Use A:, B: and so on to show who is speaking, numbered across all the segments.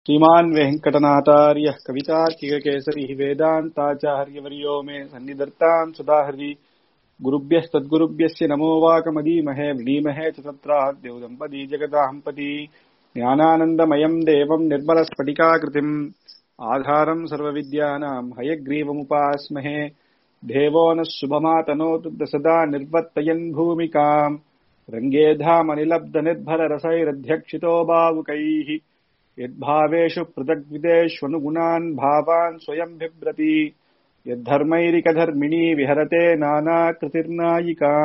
A: श्रीमान् वेङ्कटनाथार्यः कवितार्किककेसरिः वेदान्ताचार्यवर्यो मे सन्निधत्ताम् सुधाहृदि गुरुभ्यस्तद्गुरुभ्यस्य नमो वाकमदीमहे व्रीमहे च तत्राद्यौ दम्पती जगदाहम्पति ज्ञानानन्दमयम् देवम् निर्मलस्फटिकाकृतिम् आधारम् सर्वविद्यानाम् हयग्रीवमुपास्महे देवो नः शुभमातनोतु सदा निर्वर्तयन् भूमिकाम् रङ्गे धामनिलब्धनिर्भररसैरध्यक्षितो भावुकैः यद्भावेषु पृथग्विदेष्वनुगुणान् भावान् स्वयम् बिभ्रति यद्धर्मैरिकधर्मिणी विहरते नानाकृतिर्नायिका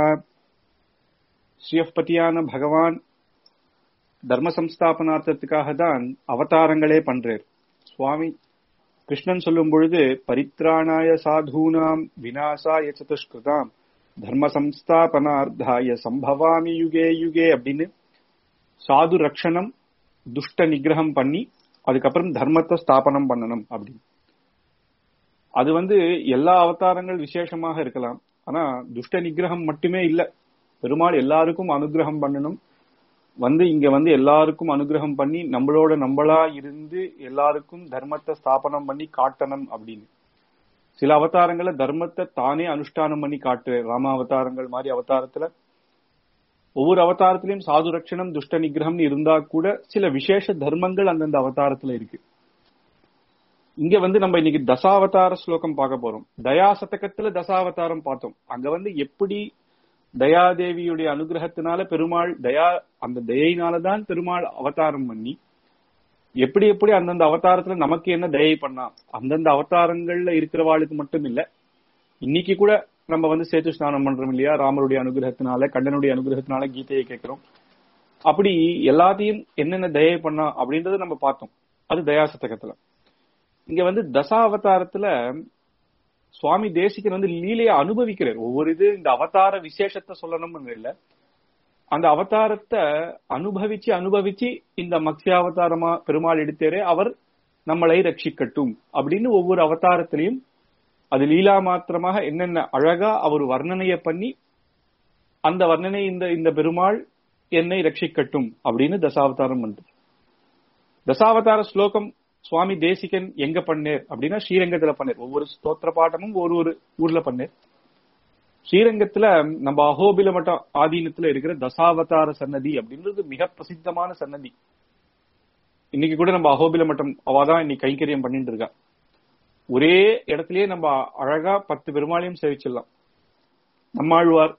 A: ஸ்ரீயப்பதியான பகவான் தர்ம சம்ஸ்தாபனார்த்தத்துக்காக தான் அவதாரங்களே பண்றார் சுவாமி கிருஷ்ணன் சொல்லும் பொழுது பரித்ராணாய சாதூனாம் விநாசாய சதுஷ்கிருதாம் தர்ம சம்ஸ்தாபனார்த்தாய சம்பவாமி யுகே யுகே அப்படின்னு சாது ரக்ஷணம் துஷ்ட நிகிரகம் பண்ணி அதுக்கப்புறம் தர்மத்தை ஸ்தாபனம் பண்ணணும் அப்படின்னு அது வந்து எல்லா அவதாரங்கள் விசேஷமாக இருக்கலாம் ஆனா துஷ்ட நிகிரகம் மட்டுமே இல்ல பெருமாள் எல்லாருக்கும் அனுகிரகம் பண்ணணும் வந்து இங்க வந்து எல்லாருக்கும் அனுகிரகம் பண்ணி நம்மளோட நம்மளா இருந்து எல்லாருக்கும் தர்மத்தை ஸ்தாபனம் பண்ணி காட்டணும் அப்படின்னு சில அவதாரங்கள தர்மத்தை தானே அனுஷ்டானம் பண்ணி காட்டு ராம அவதாரங்கள் மாதிரி அவதாரத்துல ஒவ்வொரு அவதாரத்திலையும் சாது ரட்சணம் துஷ்ட நிகிரகம் இருந்தா கூட சில விசேஷ தர்மங்கள் அந்தந்த அவதாரத்துல இருக்கு இங்க வந்து நம்ம இன்னைக்கு தசாவதார ஸ்லோகம் பார்க்க போறோம் தயா சதகத்துல தசாவதாரம் பார்த்தோம் அங்க வந்து எப்படி தயாதேவியுடைய அனுகிரகத்தினால பெருமாள் தயா அந்த தயையினாலதான் பெருமாள் அவதாரம் பண்ணி எப்படி எப்படி அந்தந்த அவதாரத்துல நமக்கு என்ன தயை பண்ணா அந்தந்த அவதாரங்கள்ல இருக்கிறவாளுக்கு மட்டும் இல்ல இன்னைக்கு கூட நம்ம வந்து சேத்து ஸ்நானம் பண்றோம் இல்லையா ராமருடைய அனுகிரகத்தினால கண்ணனுடைய அனுகிரகத்தினால கீதையை கேட்கிறோம் அப்படி எல்லாத்தையும் என்னென்ன தயை பண்ணா அப்படின்றத நம்ம பார்த்தோம் அது தயாசதகத்துல இங்க வந்து தசாவதாரத்துல சுவாமி தேசிகன் வந்து லீலையை அனுபவிக்கிறார் ஒவ்வொரு இது இந்த அவதார விசேஷத்தை சொல்லணும்னு இல்ல அந்த அவதாரத்தை அனுபவிச்சு அனுபவிச்சு இந்த மத்ஸ்யாவதாரமா பெருமாள் எடுத்தாரே அவர் நம்மளை ரட்சிக்கட்டும் அப்படின்னு ஒவ்வொரு அவதாரத்திலையும் அது லீலா மாத்திரமாக என்னென்ன அழகா அவர் வர்ணனைய பண்ணி அந்த வர்ணனை இந்த இந்த பெருமாள் என்னை ரட்சிக்கட்டும் அப்படின்னு தசாவதாரம் பண்றது தசாவதார ஸ்லோகம் சுவாமி தேசிகன் எங்க பண்ணேர் அப்படின்னா ஸ்ரீரங்கத்துல பண்ணேர் ஒவ்வொரு ஸ்தோத்திர பாட்டமும் ஒரு ஒரு ஊர்ல பண்ணேர் ஸ்ரீரங்கத்துல நம்ம அகோபில மட்டம் ஆதீனத்துல இருக்கிற தசாவதார சன்னதி அப்படின்றது மிக பிரசித்தமான சன்னதி இன்னைக்கு கூட நம்ம அகோபில மட்டம் அவாதான் இன்னைக்கு கைங்கரியம் பண்ணிட்டு இருக்கா ஒரே இடத்துலயே நம்ம அழகா பத்து பெருமாளையும் சேவிச்சிடலாம் நம்மாழ்வார்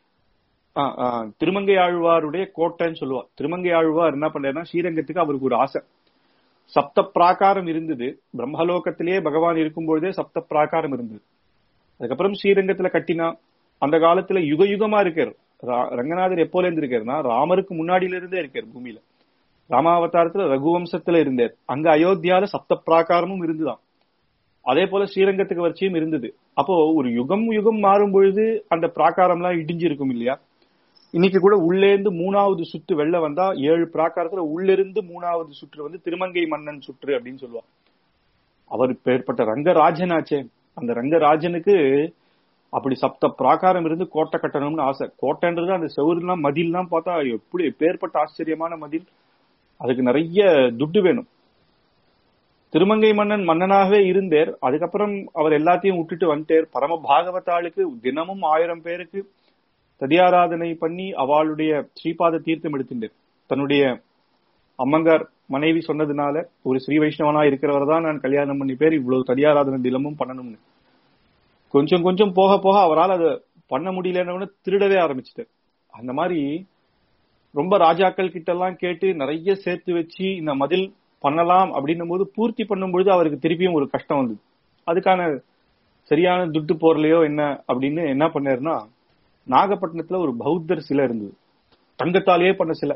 A: திருமங்கை ஆழ்வாருடைய கோட்டைன்னு சொல்லுவா திருமங்கை ஆழ்வார் என்ன பண்றாருன்னா ஸ்ரீரங்கத்துக்கு அவருக்கு ஒரு ஆசை சப்த பிராகாரம் இருந்தது பிரம்மலோகத்திலேயே பகவான் இருக்கும்பொழுதே சப்த பிராகாரம் இருந்தது அதுக்கப்புறம் ஸ்ரீரங்கத்துல கட்டினா அந்த காலத்துல யுக யுகமா இருக்கார் ரங்கநாதர் எப்போல இருந்து இருக்காருன்னா ராமருக்கு முன்னாடியில இருந்தே இருக்கார் பூமியில ராமாவதாரத்துல ரகுவம்சத்துல இருந்தார் அங்க அயோத்தியால சப்த பிராகாரமும் இருந்துதான் அதே போல ஸ்ரீரங்கத்துக்கு வரிசையும் இருந்தது அப்போ ஒரு யுகம் யுகம் மாறும் பொழுது அந்த பிராகாரம் எல்லாம் இடிஞ்சு இருக்கும் இல்லையா இன்னைக்கு கூட உள்ளே இருந்து மூணாவது சுற்று வெளில வந்தா ஏழு பிராகாரத்துல உள்ளிருந்து மூணாவது சுற்று வந்து திருமங்கை மன்னன் சுற்று அப்படின்னு சொல்லுவா அவர் பேர்பட்ட ரங்கராஜனாச்சே அந்த ரங்கராஜனுக்கு அப்படி சப்த பிராகாரம் இருந்து கோட்டை கட்டணும்னு ஆசை கோட்டைன்றது அந்த செவருலாம் மதில்லாம் பார்த்தா எப்படி பேர்பட்ட ஆச்சரியமான மதில் அதுக்கு நிறைய துட்டு வேணும் திருமங்கை மன்னன் மன்னனாகவே இருந்தேர் அதுக்கப்புறம் அவர் எல்லாத்தையும் விட்டுட்டு வந்துட்டார் பரம பாகவதாளுக்கு தினமும் ஆயிரம் பேருக்கு ததியாராதனை பண்ணி அவளுடைய ஸ்ரீபாத தீர்த்தம் எடுத்துட்டார் தன்னுடைய அம்மங்கார் மனைவி சொன்னதுனால ஒரு ஸ்ரீ வைஷ்ணவனா இருக்கிறவர் தான் நான் கல்யாணம் பண்ணி பேர் இவ்வளவு ததியாராதனை தினமும் பண்ணணும்னு கொஞ்சம் கொஞ்சம் போக போக அவரால் அதை பண்ண முடியலன்னு திருடவே ஆரம்பிச்சிட்டார் அந்த மாதிரி ரொம்ப ராஜாக்கள் கிட்ட எல்லாம் கேட்டு நிறைய சேர்த்து வச்சு இந்த மதில் பண்ணலாம் அப்படின்னும் போது பூர்த்தி பண்ணும்பொழுது அவருக்கு திருப்பியும் ஒரு கஷ்டம் வந்தது அதுக்கான சரியான துட்டு போறலையோ என்ன அப்படின்னு என்ன பண்ணாருன்னா நாகப்பட்டினத்துல ஒரு பௌத்தர் சிலை இருந்தது தங்கத்தாலேயே பண்ண சிலை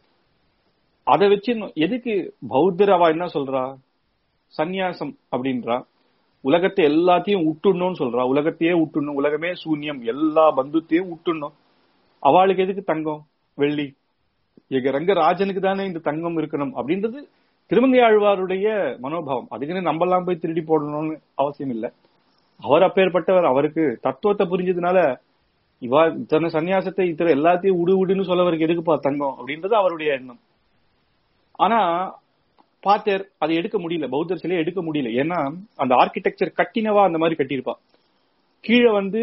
A: அதை வச்சு எதுக்கு பௌத்தர் அவ என்ன சொல்றா சந்நியாசம் அப்படின்றா உலகத்தை எல்லாத்தையும் விட்டுடணும்னு சொல்றா உலகத்தையே விட்டுடணும் உலகமே சூன்யம் எல்லா பந்துத்தையும் விட்டுடணும் அவளுக்கு எதுக்கு தங்கம் வெள்ளி எங்க ரங்கராஜனுக்கு தானே இந்த தங்கம் இருக்கணும் அப்படின்றது திருமங்கை ஆழ்வாருடைய மனோபாவம் அதுக்குன்னு நம்ம எல்லாம் போய் திருடி போடணும்னு அவசியம் இல்லை அவர் அப்பேற்பட்டவர் அவருக்கு தத்துவத்தை புரிஞ்சதுனால இவா இத்தனை சன்னியாசத்தை இத்தனை எல்லாத்தையும் உடு உடுன்னு சொல்லவருக்கு எதுக்குப்பா தங்கம் அப்படின்றது அவருடைய எண்ணம் ஆனா பார்த்தார் அதை எடுக்க முடியல பௌத்தர் சிலையை எடுக்க முடியல ஏன்னா அந்த ஆர்கிடெக்சர் கட்டினவா அந்த மாதிரி கட்டியிருப்பா கீழே வந்து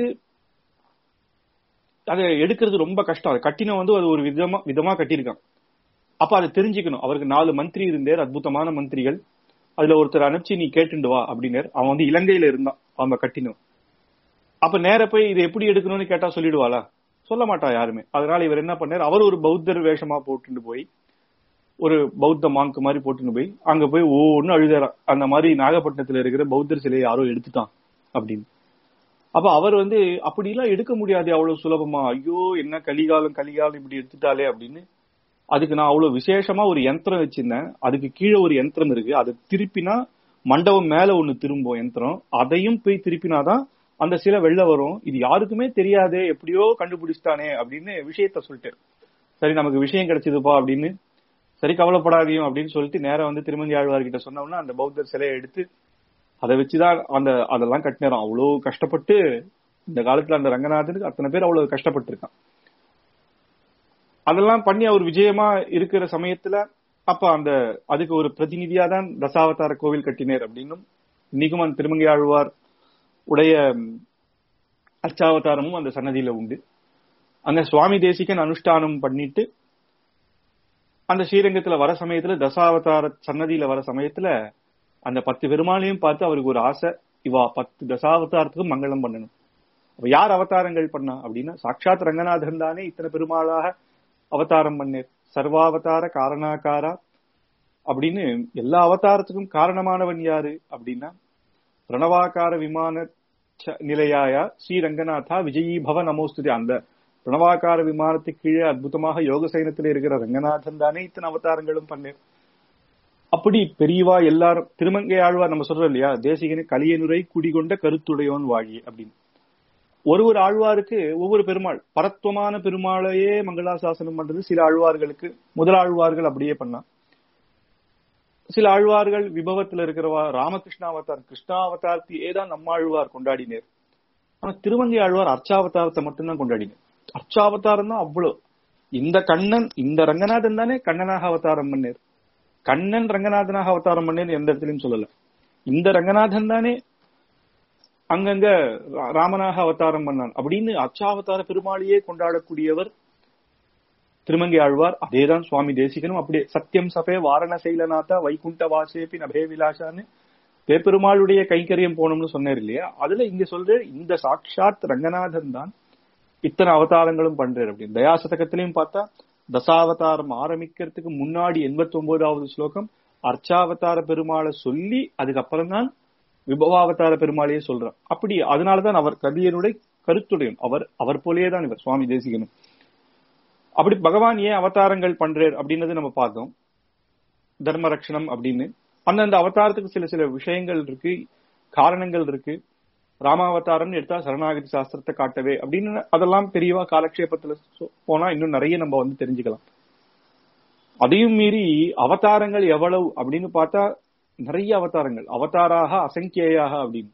A: அதை எடுக்கிறது ரொம்ப கஷ்டம் அது கட்டின வந்து அது ஒரு விதமா விதமா கட்டியிருக்கான் அப்ப அதை தெரிஞ்சுக்கணும் அவருக்கு நாலு மந்திரி இருந்தார் அற்புதமான மந்திரிகள் அதுல ஒருத்தர் அனுப்பிச்சு நீ கேட்டுண்டு வா அப்படின்னார் அவன் வந்து இலங்கையில இருந்தான் அவங்க கட்டினோம் அப்ப நேர போய் இதை எப்படி எடுக்கணும்னு கேட்டா சொல்லிடுவாளா சொல்ல மாட்டா யாருமே அதனால இவர் என்ன பண்ணார் அவர் ஒரு பௌத்தர் வேஷமா போட்டுட்டு போய் ஒரு பௌத்த மாங்க் மாதிரி போட்டுன்னு போய் அங்க போய் ஒன்னு அழுதாரா அந்த மாதிரி நாகப்பட்டினத்துல இருக்கிற பௌத்தர் சிலையை யாரோ எடுத்துட்டான் அப்படின்னு அப்ப அவர் வந்து அப்படிலாம் எடுக்க முடியாது அவ்வளவு சுலபமா ஐயோ என்ன கலிகாலம் கலிகாலம் இப்படி எடுத்துட்டாலே அப்படின்னு அதுக்கு நான் அவ்வளவு விசேஷமா ஒரு யந்திரம் வச்சிருந்தேன் அதுக்கு கீழே ஒரு யந்திரம் இருக்கு அதை திருப்பினா மண்டபம் மேல ஒண்ணு திரும்பும் யந்திரம் அதையும் போய் திருப்பினாதான் அந்த சிலை வெளில வரும் இது யாருக்குமே தெரியாதே எப்படியோ கண்டுபிடிச்சிட்டானே அப்படின்னு விஷயத்த சொல்லிட்டாரு சரி நமக்கு விஷயம் கிடைச்சதுப்பா அப்படின்னு சரி கவலைப்படாதையும் அப்படின்னு சொல்லிட்டு நேரம் வந்து திருமங்கி ஆழ்வார்கிட்ட சொன்னோம்னா அந்த பௌத்தர் சிலையை எடுத்து அதை வச்சுதான் அந்த அதெல்லாம் கட்டினோம் அவ்வளவு கஷ்டப்பட்டு இந்த காலத்துல அந்த ரங்கநாதனுக்கு அத்தனை பேர் அவ்வளவு கஷ்டப்பட்டு இருக்கான் அதெல்லாம் பண்ணி அவர் விஜயமா இருக்கிற சமயத்துல அப்ப அந்த அதுக்கு ஒரு பிரதிநிதியா தான் தசாவதார கோவில் கட்டினர் அப்படின்னும் இன்னைக்கும் அந்த திருமங்கை ஆழ்வார் உடைய அர்ச்சாவதாரமும் அந்த சன்னதியில உண்டு அங்க சுவாமி தேசிகன் அனுஷ்டானம் பண்ணிட்டு அந்த ஸ்ரீரங்கத்துல வர சமயத்துல தசாவதார சன்னதியில வர சமயத்துல அந்த பத்து பெருமாளையும் பார்த்து அவருக்கு ஒரு ஆசை இவா பத்து தசாவதாரத்துக்கும் மங்களம் பண்ணணும் அப்ப யார் அவதாரங்கள் பண்ணா அப்படின்னா சாட்சாத் ரங்கநாதன் தானே இத்தனை பெருமாளாக அவதாரம் பண்ணேர் சர்வாவதார காரணாகாரா அப்படின்னு எல்லா அவதாரத்துக்கும் காரணமானவன் யாரு அப்படின்னா பிரணவாகார விமான நிலையாயா ஸ்ரீ ரங்கநாதா விஜயீ பவ நமோஸ்துதி அந்த பிரணவாகார விமானத்துக்கு கீழே அற்புதமாக யோக சைனத்துல இருக்கிற ரங்கநாதன் தானே இத்தனை அவதாரங்களும் பண்ணேன் அப்படி பெரியவா எல்லாரும் திருமங்கை ஆழ்வார் நம்ம சொல்றோம் இல்லையா தேசிகனு கலியனுரை குடிகொண்ட கருத்துடையோன் வாழி அப்படின்னு ஒரு ஒரு ஆழ்வாருக்கு ஒவ்வொரு பெருமாள் பரத்துவமான பெருமாளையே மங்களாசாசனம் பண்றது சில ஆழ்வார்களுக்கு முதல் ஆழ்வார்கள் அப்படியே பண்ணா சில ஆழ்வார்கள் விபவத்துல இருக்கிறவா ராமகிருஷ்ண அவதார் கிருஷ்ணா அவதாரத்தையே தான் நம்ம ஆழ்வார் கொண்டாடினேர் ஆனா திருமங்கை ஆழ்வார் அர்ச்சாவதாரத்தை மட்டும்தான் கொண்டாடினார் அர்ச்சாவதாரம் தான் அவ்வளவு இந்த கண்ணன் இந்த ரங்கநாதன் தானே கண்ணனாக அவதாரம் பண்ணேர் கண்ணன் ரங்கநாதனாக அவதாரம் பண்ணேன்னு எந்த இடத்துலயும் சொல்லல இந்த ரங்கநாதன் தானே அங்கங்க ராமனாக அவதாரம் பண்ணான் அப்படின்னு அச்சாவதார பெருமாளையே கொண்டாடக்கூடியவர் திருமங்கை ஆழ்வார் அதேதான் சுவாமி தேசிகனும் அப்படியே சத்தியம் சபே வாரண சைலநாதா வைகுண்ட வாசேபி நபே விலாசான்னு பேப்பெருமாளுடைய கைங்கரியம் போனோம்னு சொன்னார் இல்லையா அதுல இங்க சொல்ற இந்த சாட்சாத் ரங்கநாதன் தான் இத்தனை அவதாரங்களும் பண்றாரு அப்படின்னு தயாசதகத்திலையும் பார்த்தா தசாவதாரம் ஆரம்பிக்கிறதுக்கு முன்னாடி எண்பத்தி ஒன்பதாவது ஸ்லோகம் அர்ச்சாவதார பெருமாளை சொல்லி அதுக்கப்புறம் தான் விபவாவதார பெருமாளையே சொல்றார் அப்படி அதனாலதான் அவர் கலியனுடைய கருத்துடையன் அவர் அவர் போலேயே தான் இவர் சுவாமி தேசிகனும் அப்படி பகவான் ஏன் அவதாரங்கள் பண்றார் அப்படின்னது நம்ம பார்த்தோம் தர்ம ரட்சணம் அப்படின்னு அந்தந்த அவதாரத்துக்கு சில சில விஷயங்கள் இருக்கு காரணங்கள் இருக்கு ராமாவதாரம்னு எடுத்தா சரணாகதி சாஸ்திரத்தை காட்டவே அப்படின்னு அதெல்லாம் பெரியவா காலக்ஷேபத்துல போனா இன்னும் நிறைய நம்ம வந்து தெரிஞ்சுக்கலாம் அதையும் மீறி அவதாரங்கள் எவ்வளவு அப்படின்னு பார்த்தா நிறைய அவதாரங்கள் அவதாராக அசங்கியாக அப்படின்னு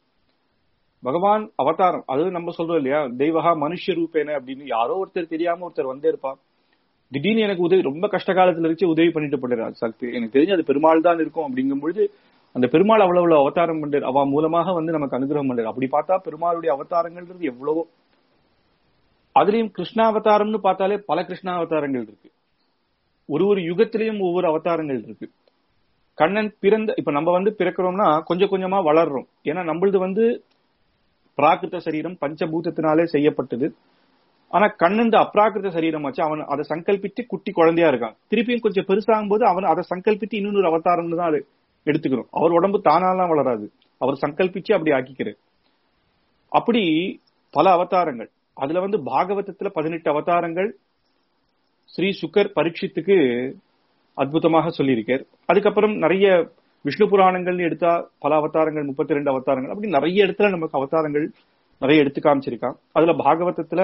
A: பகவான் அவதாரம் அது நம்ம சொல்றோம் இல்லையா தெய்வகா மனுஷ ரூபேன அப்படின்னு யாரோ ஒருத்தர் தெரியாம ஒருத்தர் வந்தே இருப்பா திடீர்னு எனக்கு உதவி ரொம்ப கஷ்ட காலத்துல இருந்துச்சு உதவி பண்ணிட்டு போடுறாரு சக்தி எனக்கு தெரிஞ்சு அது பெருமாள் தான் இருக்கும் அப்படிங்கும் பொழுது அந்த பெருமாள் அவ்வளவு அவ்வளவு அவதாரம் பண்றாரு அவ மூலமாக வந்து நமக்கு அனுகிரகம் பண்றாரு அப்படி பார்த்தா பெருமாளுடைய அவதாரங்கள்ன்றது எவ்வளவோ அதுலயும் கிருஷ்ணாவதாரம்னு பார்த்தாலே பல கிருஷ்ணாவதாரங்கள் இருக்கு ஒரு ஒரு யுகத்திலையும் ஒவ்வொரு அவதாரங்கள் இருக்கு கண்ணன் பிறந்த இப்ப நம்ம வந்து பிறக்கிறோம்னா கொஞ்சம் கொஞ்சமா வளர்றோம் ஏன்னா நம்மளது வந்து பிராகிருத சரீரம் பஞ்சபூதத்தினாலே செய்யப்பட்டது ஆனா கண்ணன் அப்ராகிருத சரீரம் வச்சு அவன் அதை சங்கல்பித்து குட்டி குழந்தையா இருக்கான் திருப்பியும் கொஞ்சம் பெருசாகும் போது அவன் அதை சங்கல்பித்து இன்னொரு அவதாரம்னு தான் அது எடுத்துக்கணும் அவர் உடம்பு தானாலாம் வளராது அவர் சங்கல்பிச்சு அப்படி ஆக்கிக்கிறார் அப்படி பல அவதாரங்கள் அதுல வந்து பாகவதத்துல பதினெட்டு அவதாரங்கள் ஸ்ரீ சுக்கர் பரீட்சித்துக்கு அற்புதமாக சொல்லியிருக்கார் அதுக்கப்புறம் நிறைய விஷ்ணு புராணங்கள்னு எடுத்தா பல அவதாரங்கள் முப்பத்தி ரெண்டு அவதாரங்கள் அப்படி நிறைய இடத்துல நமக்கு அவதாரங்கள் நிறைய எடுத்து காமிச்சிருக்கான் அதுல பாகவதத்துல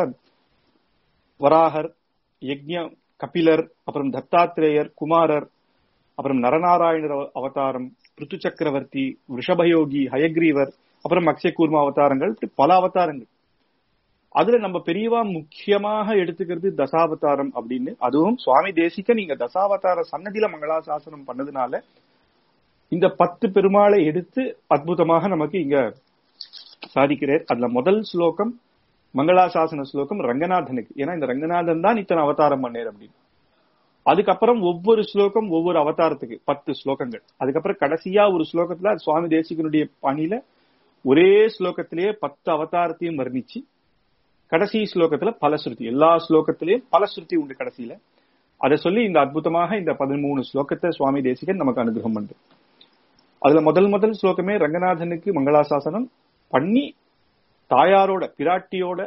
A: வராகர் யக்ஞ கபிலர் அப்புறம் தத்தாத்திரேயர் குமாரர் அப்புறம் நரநாராயணர் அவதாரம் பிருத்து சக்கரவர்த்தி ரிஷபயோகி ஹயக்ரீவர் அப்புறம் அக்ஷய கூர்ம அவதாரங்கள் இப்படி பல அவதாரங்கள் அதுல நம்ம பெரியவா முக்கியமாக எடுத்துக்கிறது தசாவதாரம் அப்படின்னு அதுவும் சுவாமி தேசிக்க நீங்க தசாவதார சன்னதியில மங்களாசாசனம் பண்ணதுனால இந்த பத்து பெருமாளை எடுத்து அற்புதமாக நமக்கு இங்க சாதிக்கிறார் அதுல முதல் ஸ்லோகம் மங்களாசாசன ஸ்லோகம் ரங்கநாதனுக்கு ஏன்னா இந்த ரங்கநாதன் தான் இத்தனை அவதாரம் பண்ணேர் அப்படின்னு அதுக்கப்புறம் ஒவ்வொரு ஸ்லோகம் ஒவ்வொரு அவதாரத்துக்கு பத்து ஸ்லோகங்கள் அதுக்கப்புறம் கடைசியா ஒரு ஸ்லோகத்துல சுவாமி தேசிகனுடைய பணியில ஒரே ஸ்லோகத்திலேயே பத்து அவதாரத்தையும் வர்ணிச்சு கடைசி ஸ்லோகத்துல பலஸ்ருதி எல்லா ஸ்லோகத்திலையும் பலஸ்ருதி உண்டு கடைசியில அதை சொல்லி இந்த அற்புதமாக இந்த பதிமூணு ஸ்லோகத்தை சுவாமி தேசிகன் நமக்கு அனுகிரகம் பண்றது அதுல முதல் முதல் ஸ்லோகமே ரங்கநாதனுக்கு மங்களாசாசனம் பண்ணி தாயாரோட பிராட்டியோட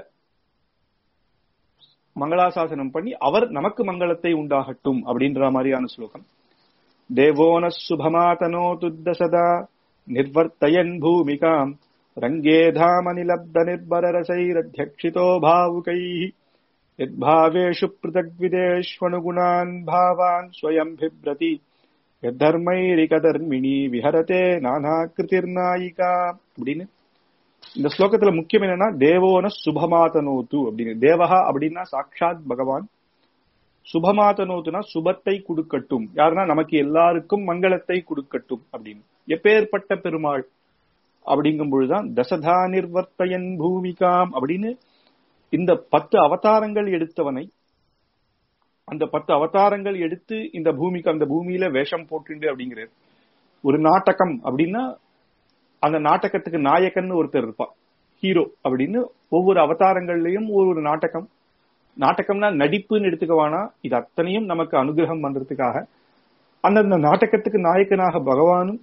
A: மங்களாசாசனம் பண்ணி அவர் நமக்கு மங்களத்தை உண்டாகட்டும் அப்படின்ற மாதிரியான ஸ்லோகம் தேவோன சுபமாதனோது தசதா நிர்வர்த்தயன் பூமிகாம் ரங்கே தாமனிலப்த நிர்பரரசைரத்தியக்ஷிதோ பாவுகைः यद्भावेषु पृथग्विदेष्वनुगुणान् भावान् स्वयम् बिभ्रति यद्धर्மைரிகதர்மிணி விஹரதே நானாகிருதிர்நாயிகா அப்படின்னு இந்த ஸ்லோகத்துல முக்கியம் என்னன்னா தேவோன சுபமாதனோத்து அப்படின்னு தேவஹா அப்படின்னா சாட்சாத் பகவான் சுபமாதனோத்துனா சுபத்தை கொடுக்கட்டும் யாருன்னா நமக்கு எல்லாருக்கும் மங்களத்தை கொடுக்கட்டும் அப்படின்னு எப்பேற்பட்ட பெருமாள் அப்படிங்கும் பொழுதுதான் தசதா நிர்வர்த்தயன் பூமிகாம் அப்படின்னு இந்த பத்து அவதாரங்கள் எடுத்தவனை அந்த பத்து அவதாரங்கள் எடுத்து இந்த பூமிக்கு அந்த பூமியில வேஷம் போட்டுண்டு அப்படிங்கிறார் ஒரு நாடகம் அப்படின்னா அந்த நாடகத்துக்கு நாயகன் ஒருத்தர் இருப்பான் ஹீரோ அப்படின்னு ஒவ்வொரு அவதாரங்கள்லயும் ஒரு நாடகம் நாடகம்னா நடிப்புன்னு எடுத்துக்கவானா இது அத்தனையும் நமக்கு அனுகிரகம் பண்றதுக்காக அந்தந்த நாடகத்துக்கு நாயக்கனாக பகவானும்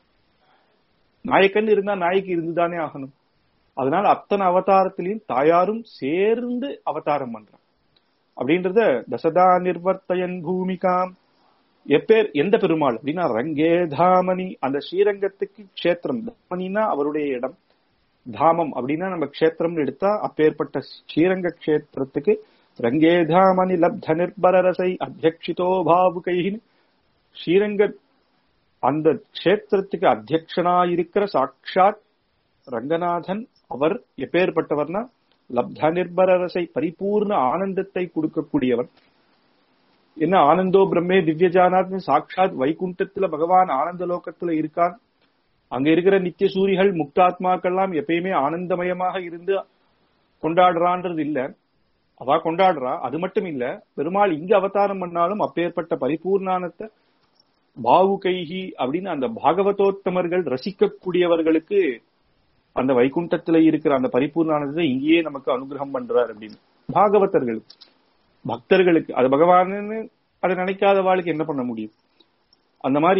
A: நாயக்கன் இருந்தா நாயகி இருந்துதானே ஆகணும் அதனால அத்தனை அவதாரத்திலையும் தாயாரும் சேர்ந்து அவதாரம் பண்றான் அப்படின்றத தசதா நிர்வர்த்தயன் பூமிகாம் எப்பேர் எந்த பெருமாள் அப்படின்னா ரங்கே தாமணி அந்த ஸ்ரீரங்கத்துக்கு கஷேத்திரம் தாமணினா அவருடைய இடம் தாமம் அப்படின்னா நம்ம கஷேத்திரம்னு எடுத்தா அப்பேற்பட்ட ஸ்ரீரங்க கஷேத்திரத்துக்கு ரங்கே தாமணி லப்த நிர்பரரசை அத்தியக்ஷிதோ பாவுகைன்னு ஸ்ரீரங்க அந்த கஷேத்திரத்துக்கு அத்தியக்ஷனா இருக்கிற சாட்சாத் ரங்கநாதன் அவர் எப்பேற்பட்டவர்னா லப்த நிர்பரரசை பரிபூர்ண ஆனந்தத்தை கொடுக்கக்கூடியவர் என்ன ஆனந்தோ பிரம்மே திவ்யஜானாத்னு சாட்சாத் வைகுண்டத்துல பகவான் ஆனந்த லோகத்துல இருக்கான் அங்க இருக்கிற நித்திய சூரிகள் முக்தாத்மாக்கள்லாம் எப்பயுமே ஆனந்தமயமாக இருந்து கொண்டாடுறான்றது இல்ல அவ கொண்டாடுறா அது மட்டும் இல்ல பெருமாள் இங்க அவதாரம் பண்ணாலும் அப்பேற்பட்ட பரிபூர்ணானத்தை பாவு கைகி அப்படின்னு அந்த பாகவதோத்தமர்கள் ரசிக்கக்கூடியவர்களுக்கு அந்த வைகுண்டத்துல இருக்கிற அந்த பரிபூர்ணானதை இங்கேயே நமக்கு அனுகிரகம் பண்றார் அப்படின்னு பாகவதர்களுக்கு பக்தர்களுக்கு அது பகவான்னு அதை நினைக்காத வாழ்க்கை என்ன பண்ண முடியும் அந்த மாதிரி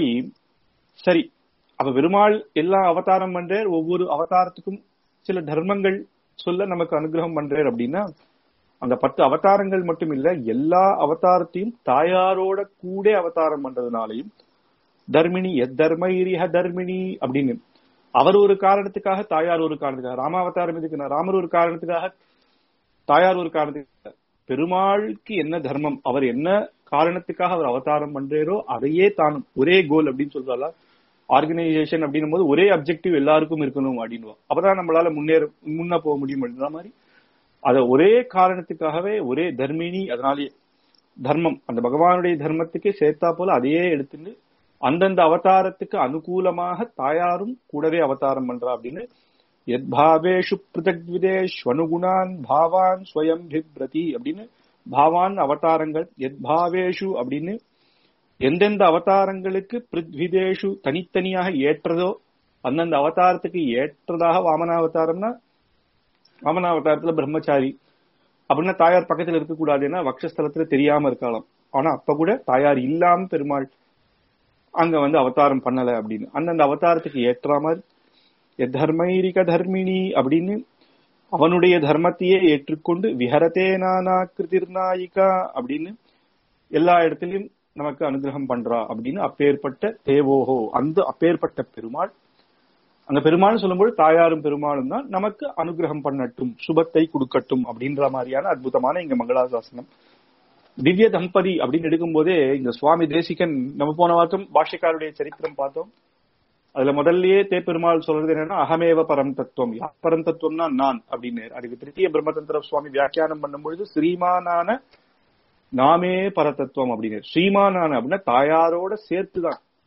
A: சரி அப்ப பெருமாள் எல்லா அவதாரம் பண்றார் ஒவ்வொரு அவதாரத்துக்கும் சில தர்மங்கள் சொல்ல நமக்கு அனுகிரகம் பண்றார் அப்படின்னா அந்த பத்து அவதாரங்கள் மட்டும் இல்ல எல்லா அவதாரத்தையும் தாயாரோட கூட அவதாரம் பண்றதுனாலையும் தர்மிணி எத்தர்மரிஹ தர்மிணி அப்படின்னு அவர் ஒரு காரணத்துக்காக தாயார் ஒரு காரணத்துக்காக ராமாவதாரம் எதுக்கு ராமர் ஒரு காரணத்துக்காக தாயார் ஒரு காரணத்துக்காக பெருமாளுக்கு என்ன தர்மம் அவர் என்ன காரணத்துக்காக அவர் அவதாரம் பண்றாரோ அதையே தான் ஒரே கோல் அப்படின்னு சொல்றாங்க ஆர்கனைசேஷன் அப்படின்னும் போது ஒரே அப்ஜெக்டிவ் எல்லாருக்கும் இருக்கணும் அப்படின்னு அப்பதான் நம்மளால முன்னேற முன்ன போக முடியும் அப்படின்ற மாதிரி அத ஒரே காரணத்துக்காகவே ஒரே தர்மினி அதனாலேயே தர்மம் அந்த பகவானுடைய தர்மத்துக்கே சேர்த்தா போல அதையே எடுத்துட்டு அந்தந்த அவதாரத்துக்கு அனுகூலமாக தாயாரும் கூடவே அவதாரம் பண்றா அப்படின்னு எத்பாவேஷு பிருதக்விதேஷ்வனுகுணான் பாவான் ஸ்வயம் பிப்ரதி அப்படின்னு பாவான் அவதாரங்கள் எத்பாவேஷு அப்படின்னு எந்தெந்த அவதாரங்களுக்கு பிருத்விதேஷு தனித்தனியாக ஏற்றதோ அந்தந்த அவதாரத்துக்கு ஏற்றதாக வாமனாவதாரம்னா வாமனாவதாரத்துல பிரம்மச்சாரி அப்படின்னா தாயார் பக்கத்துல இருக்கக்கூடாதுன்னா வக்ஷஸ்தலத்துல தெரியாம இருக்கலாம் ஆனா அப்ப கூட தாயார் இல்லாம பெருமாள் அங்க வந்து அவதாரம் பண்ணல அப்படின்னு அந்தந்த அவதாரத்துக்கு ஏற்ற மாதிரி தர்மைரிக தர்மிணி அப்படின்னு அவனுடைய தர்மத்தையே ஏற்றுக்கொண்டு விஹரதே நானா கிருதிர்நாயிகா அப்படின்னு எல்லா இடத்திலும் நமக்கு அனுகிரகம் பண்றா அப்படின்னு அப்பேற்பட்ட தேவோஹோ அந்த அப்பேற்பட்ட பெருமாள் அந்த பெருமாள் சொல்லும்போது தாயாரும் பெருமாளும் தான் நமக்கு அனுகிரகம் பண்ணட்டும் சுபத்தை கொடுக்கட்டும் அப்படின்ற மாதிரியான அற்புதமான இங்க மங்களாசாசனம் திவ்ய தம்பதி அப்படின்னு எடுக்கும் போதே இந்த சுவாமி தேசிகன் நம்ம போன வாரம் பாஷ்யக்காருடைய சரித்திரம் பார்த்தோம் அதுல முதல்லயே தேப்பெருமாள் சொல்றது என்னன்னா அகமேவ பரம் தத்துவம் பரம் தத்துவம்னா நான் அப்படின்னு அதுக்கு திருத்திய பிரம்மதந்திர சுவாமி வியாக்கியானம் பண்ணும்பொழுது ஸ்ரீமானான நாமே பரதத்துவம் அப்படின்னு ஸ்ரீமானான அப்படின்னா தாயாரோட சேர்த்துதான்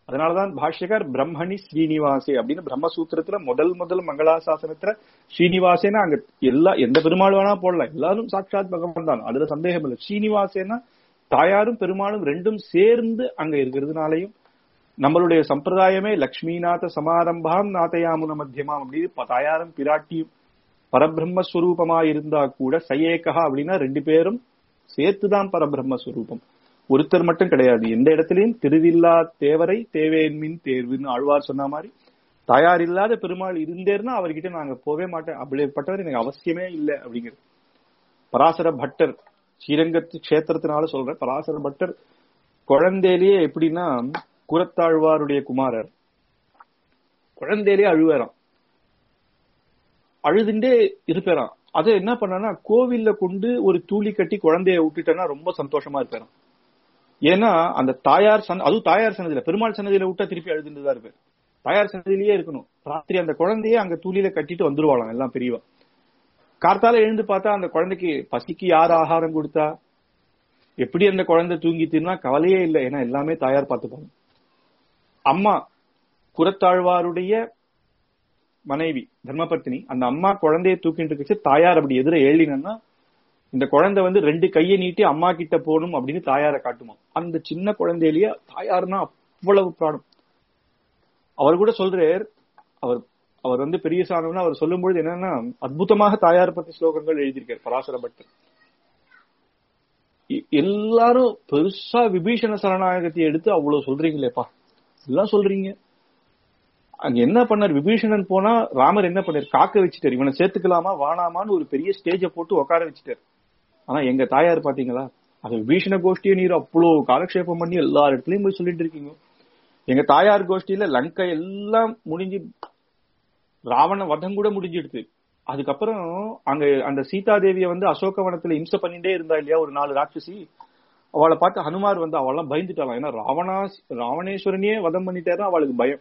A: அதனாலதான் பாஷ்யகர் பிரம்மணி ஸ்ரீனிவாசே அப்படின்னு பிரம்மசூத்திரத்துல முதல் முதல் மங்களாசாசனத்துல ஸ்ரீனிவாசேனா அங்க எல்லா எந்த பெருமாள் வேணா போடலாம் எல்லாரும் சாட்சாத் பகவான் தான் அதுல சந்தேகம் இல்லை ஸ்ரீனிவாசேனா தாயாரும் பெருமாளும் ரெண்டும் சேர்ந்து அங்க இருக்கிறதுனாலையும் நம்மளுடைய சம்பிரதாயமே லக்ஷ்மிநாத சமாரம்பாம் நாதயாமுன மத்தியமாம் அப்படின்னு தாயாரும் பிராட்டியும் பரபிரம்மஸ்வரூபமா இருந்தா கூட சயேகா அப்படின்னா ரெண்டு பேரும் சேர்த்துதான் பரபிரம்மஸ்வரூபம் ஒருத்தர் மட்டும் கிடையாது எந்த இடத்துலயும் திருவில்லா தேவரை தேவேன்மின் தேர்வுன்னு ஆழ்வார் சொன்ன மாதிரி தாயார் இல்லாத பெருமாள் இருந்தேர்னா அவர்கிட்ட நாங்க போவே மாட்டேன் அப்படிப்பட்டவர் எனக்கு அவசியமே இல்லை அப்படிங்கிறது பராசர பட்டர் ஸ்ரீரங்கத்து கஷேத்திரத்தினால சொல்றேன் பராசர பட்டர் குழந்தையிலேயே எப்படின்னா குரத்தாழ்வாருடைய குமாரர் குழந்தையிலேயே அழுவாராம் அழுதுண்டே இருப்பாராம் அதை என்ன பண்ணனா கோவில்ல கொண்டு ஒரு தூளி கட்டி குழந்தைய விட்டுட்டேன்னா ரொம்ப சந்தோஷமா இருப்பாராம் ஏன்னா அந்த தாயார் சன் அதுவும் தாயார் சன்னதியில பெருமாள் சன்னதியில விட்டா திருப்பி அழுதுட்டு தான் இருப்பார் தாயார் சன்னதியிலேயே இருக்கணும் ராத்திரி அந்த குழந்தைய அங்க தூளியில கட்டிட்டு வந்துருவாளாம் எல்லாம் பெரியவா கார்த்தால எழுந்து பார்த்தா அந்த குழந்தைக்கு பசிக்கு யார் ஆகாரம் கொடுத்தா எப்படி அந்த குழந்தை தூங்கிட்டுன்னா கவலையே இல்லை ஏன்னா எல்லாமே தாயார் பார்த்துப்பாங்க அம்மா குரத்தாழ்வாருடைய மனைவி தர்மபத்தினி அந்த அம்மா குழந்தைய தூக்கிட்டு இருந்துச்சு தாயார் அப்படி எதிர ஏழினா இந்த குழந்தை வந்து ரெண்டு கையை நீட்டி அம்மா கிட்ட போகணும் அப்படின்னு தாயார காட்டுமா அந்த சின்ன குழந்தையிலேயே தாயார்னா அவ்வளவு பிராணம் அவர் கூட சொல்றார் அவர் அவர் வந்து பெரிய சாணம்னு அவர் சொல்லும் பொழுது என்னன்னா அற்புதமாக தாயார் பத்தி ஸ்லோகங்கள் எழுதியிருக்கார் பராசர பட்டர் எல்லாரும் பெருசா விபீஷண சரணாகத்தை எடுத்து அவ்வளவு சொல்றீங்களேப்பா எல்லாம் சொல்றீங்க அங்க என்ன பண்ணார் விபீஷணன் போனா ராமர் என்ன பண்ணார் காக்க வச்சுட்டார் இவனை சேர்த்துக்கலாமா வானாமான்னு ஒரு பெரிய ஸ்டேஜ போட்டு உட்கார வச்சுட்டார் ஆனா எங்க தாயார் பாத்தீங்களா அது விபீஷண கோஷ்டியை நீர் அவ்வளவு காலக்ஷேபம் பண்ணி எல்லா இடத்துலயும் போய் சொல்லிட்டு இருக்கீங்க எங்க தாயார் கோஷ்டியில லங்கை எல்லாம் முடிஞ்சு ராவண வதம் கூட முடிஞ்சிடுது அதுக்கப்புறம் அங்க அந்த சீதா தேவிய வந்து அசோகவனத்துல இம்சை பண்ணிட்டே இருந்தா இல்லையா ஒரு நாலு ராட்சசி அவளை பார்த்து ஹனுமார் வந்து அவெல்லாம் பயந்துட்டாலாம் ஏன்னா ராவணா ராவணேஸ்வரனையே வதம் பண்ணிட்டேதான் அவளுக்கு பயம்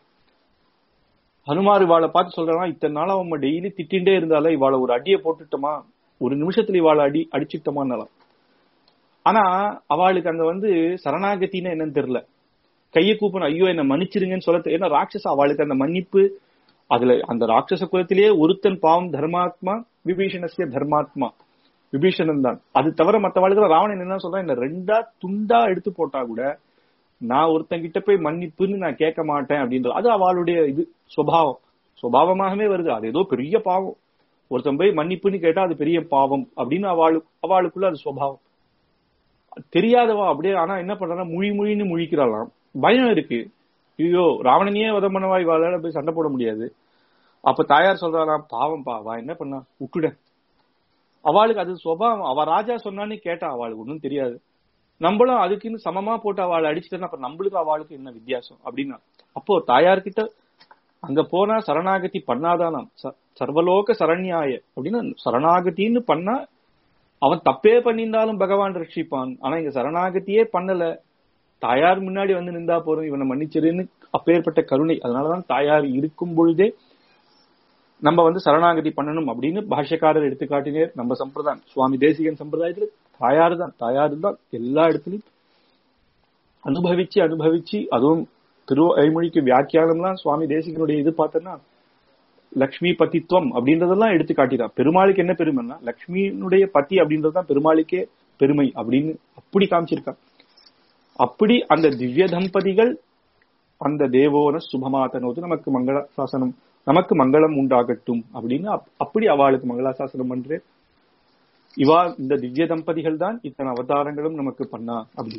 A: ஹனுமார் இவாளை பார்த்து சொல்றான் இத்தனை நாளா அவன் டெய்லி திட்டின்டே இருந்தால இவாளை ஒரு அடியை போட்டுட்டோமா ஒரு நிமிஷத்துல இவாளை அடி அடிச்சுட்டோமான்னாலாம் ஆனா அவளுக்கு அங்க வந்து சரணாகத்தின்னு என்னன்னு தெரியல கையை கூப்பணும் ஐயோ என்ன மன்னிச்சிருங்கன்னு சொல்ல ஏன்னா ராட்சச அவளுக்கு அந்த மன்னிப்பு அதுல அந்த ராட்சச குலத்திலேயே ஒருத்தன் பாவம் தர்மாத்மா விபீஷணசிய தர்மாத்மா விபீஷணன் தான் அது தவிர மத்தவாளுக்கு ராவணன் என்ன சொல்றான் என்ன ரெண்டா துண்டா எடுத்து போட்டா கூட நான் ஒருத்தன் கிட்ட போய் மன்னிப்புன்னு நான் கேட்க மாட்டேன் அப்படின்றது அது அவளுடைய இது சுபாவம் சுபாவமாகவே வருது அது ஏதோ பெரிய பாவம் ஒருத்தன் போய் மன்னிப்புன்னு கேட்டா அது பெரிய பாவம் அப்படின்னு அவளு அவளுக்குள்ள அது சுபாவம் தெரியாதவா அப்படியே ஆனா என்ன பண்றா முழி முழின்னு முழிக்கிறாளாம் பயம் இருக்கு ஐயோ ராவணனையே வதம் பண்ணவா இவாளால போய் சண்டை போட முடியாது அப்ப தாயார் சொல்றாராம் பாவம் பாவா என்ன பண்ணா விட்டுட அவளுக்கு அது சுபாவம் அவ ராஜா சொன்னான்னு கேட்டா அவளுக்கு ஒன்னும் தெரியாது நம்மளும் அதுக்குன்னு சமமா போட்டு அவளை அடிச்சுட்டா அப்ப நம்மளுக்கு அவளுக்கு என்ன வித்தியாசம் அப்படின்னா அப்போ தாயார்கிட்ட அங்க போனா சரணாகதி பண்ணாதானாம் சர்வலோக சரண்யாய அப்படின்னு சரணாகத்தின்னு பண்ணா அவன் தப்பே பண்ணியிருந்தாலும் பகவான் ரட்சிப்பான் ஆனா இங்க சரணாகத்தியே பண்ணல தாயார் முன்னாடி வந்து நின்றா போறோம் இவனை மன்னிச்சிருன்னு அப்பேற்பட்ட கருணை அதனாலதான் தாயார் இருக்கும் பொழுதே நம்ம வந்து சரணாகதி பண்ணணும் அப்படின்னு பாஷ்யக்காரர் எடுத்து காட்டினேர் நம்ம சம்பிரதாயம் சுவாமி தேசிகன் சம்பிரதாயத்துல தாயார் தான் தாயார் தான் எல்லா இடத்துலயும் அனுபவிச்சு அனுபவிச்சு அதுவும் திரு ஐமொழிக்கு வியாக்கியானம்லாம் சுவாமி தேசிகனுடைய இது பார்த்தோன்னா லக்ஷ்மி பத்தித்வம் அப்படின்றதெல்லாம் எடுத்து காட்டிதான் பெருமாளுக்கு என்ன பெருமைன்னா லக்ஷ்மியினுடைய பத்தி அப்படின்றதுதான் பெருமாளுக்கே பெருமை அப்படின்னு அப்படி காமிச்சிருக்கான் அப்படி அந்த திவ்ய தம்பதிகள் அந்த தேவோன சுபமாத்தனோது நமக்கு மங்கள சாசனம் நமக்கு மங்களம் உண்டாகட்டும் அப்படின்னு அப்படி அவளுக்கு மங்களாசாசனம் பண்றே இவா இந்த திவ்ய தம்பதிகள் தான் இத்தனை அவதாரங்களும் நமக்கு பண்ணா அப்படி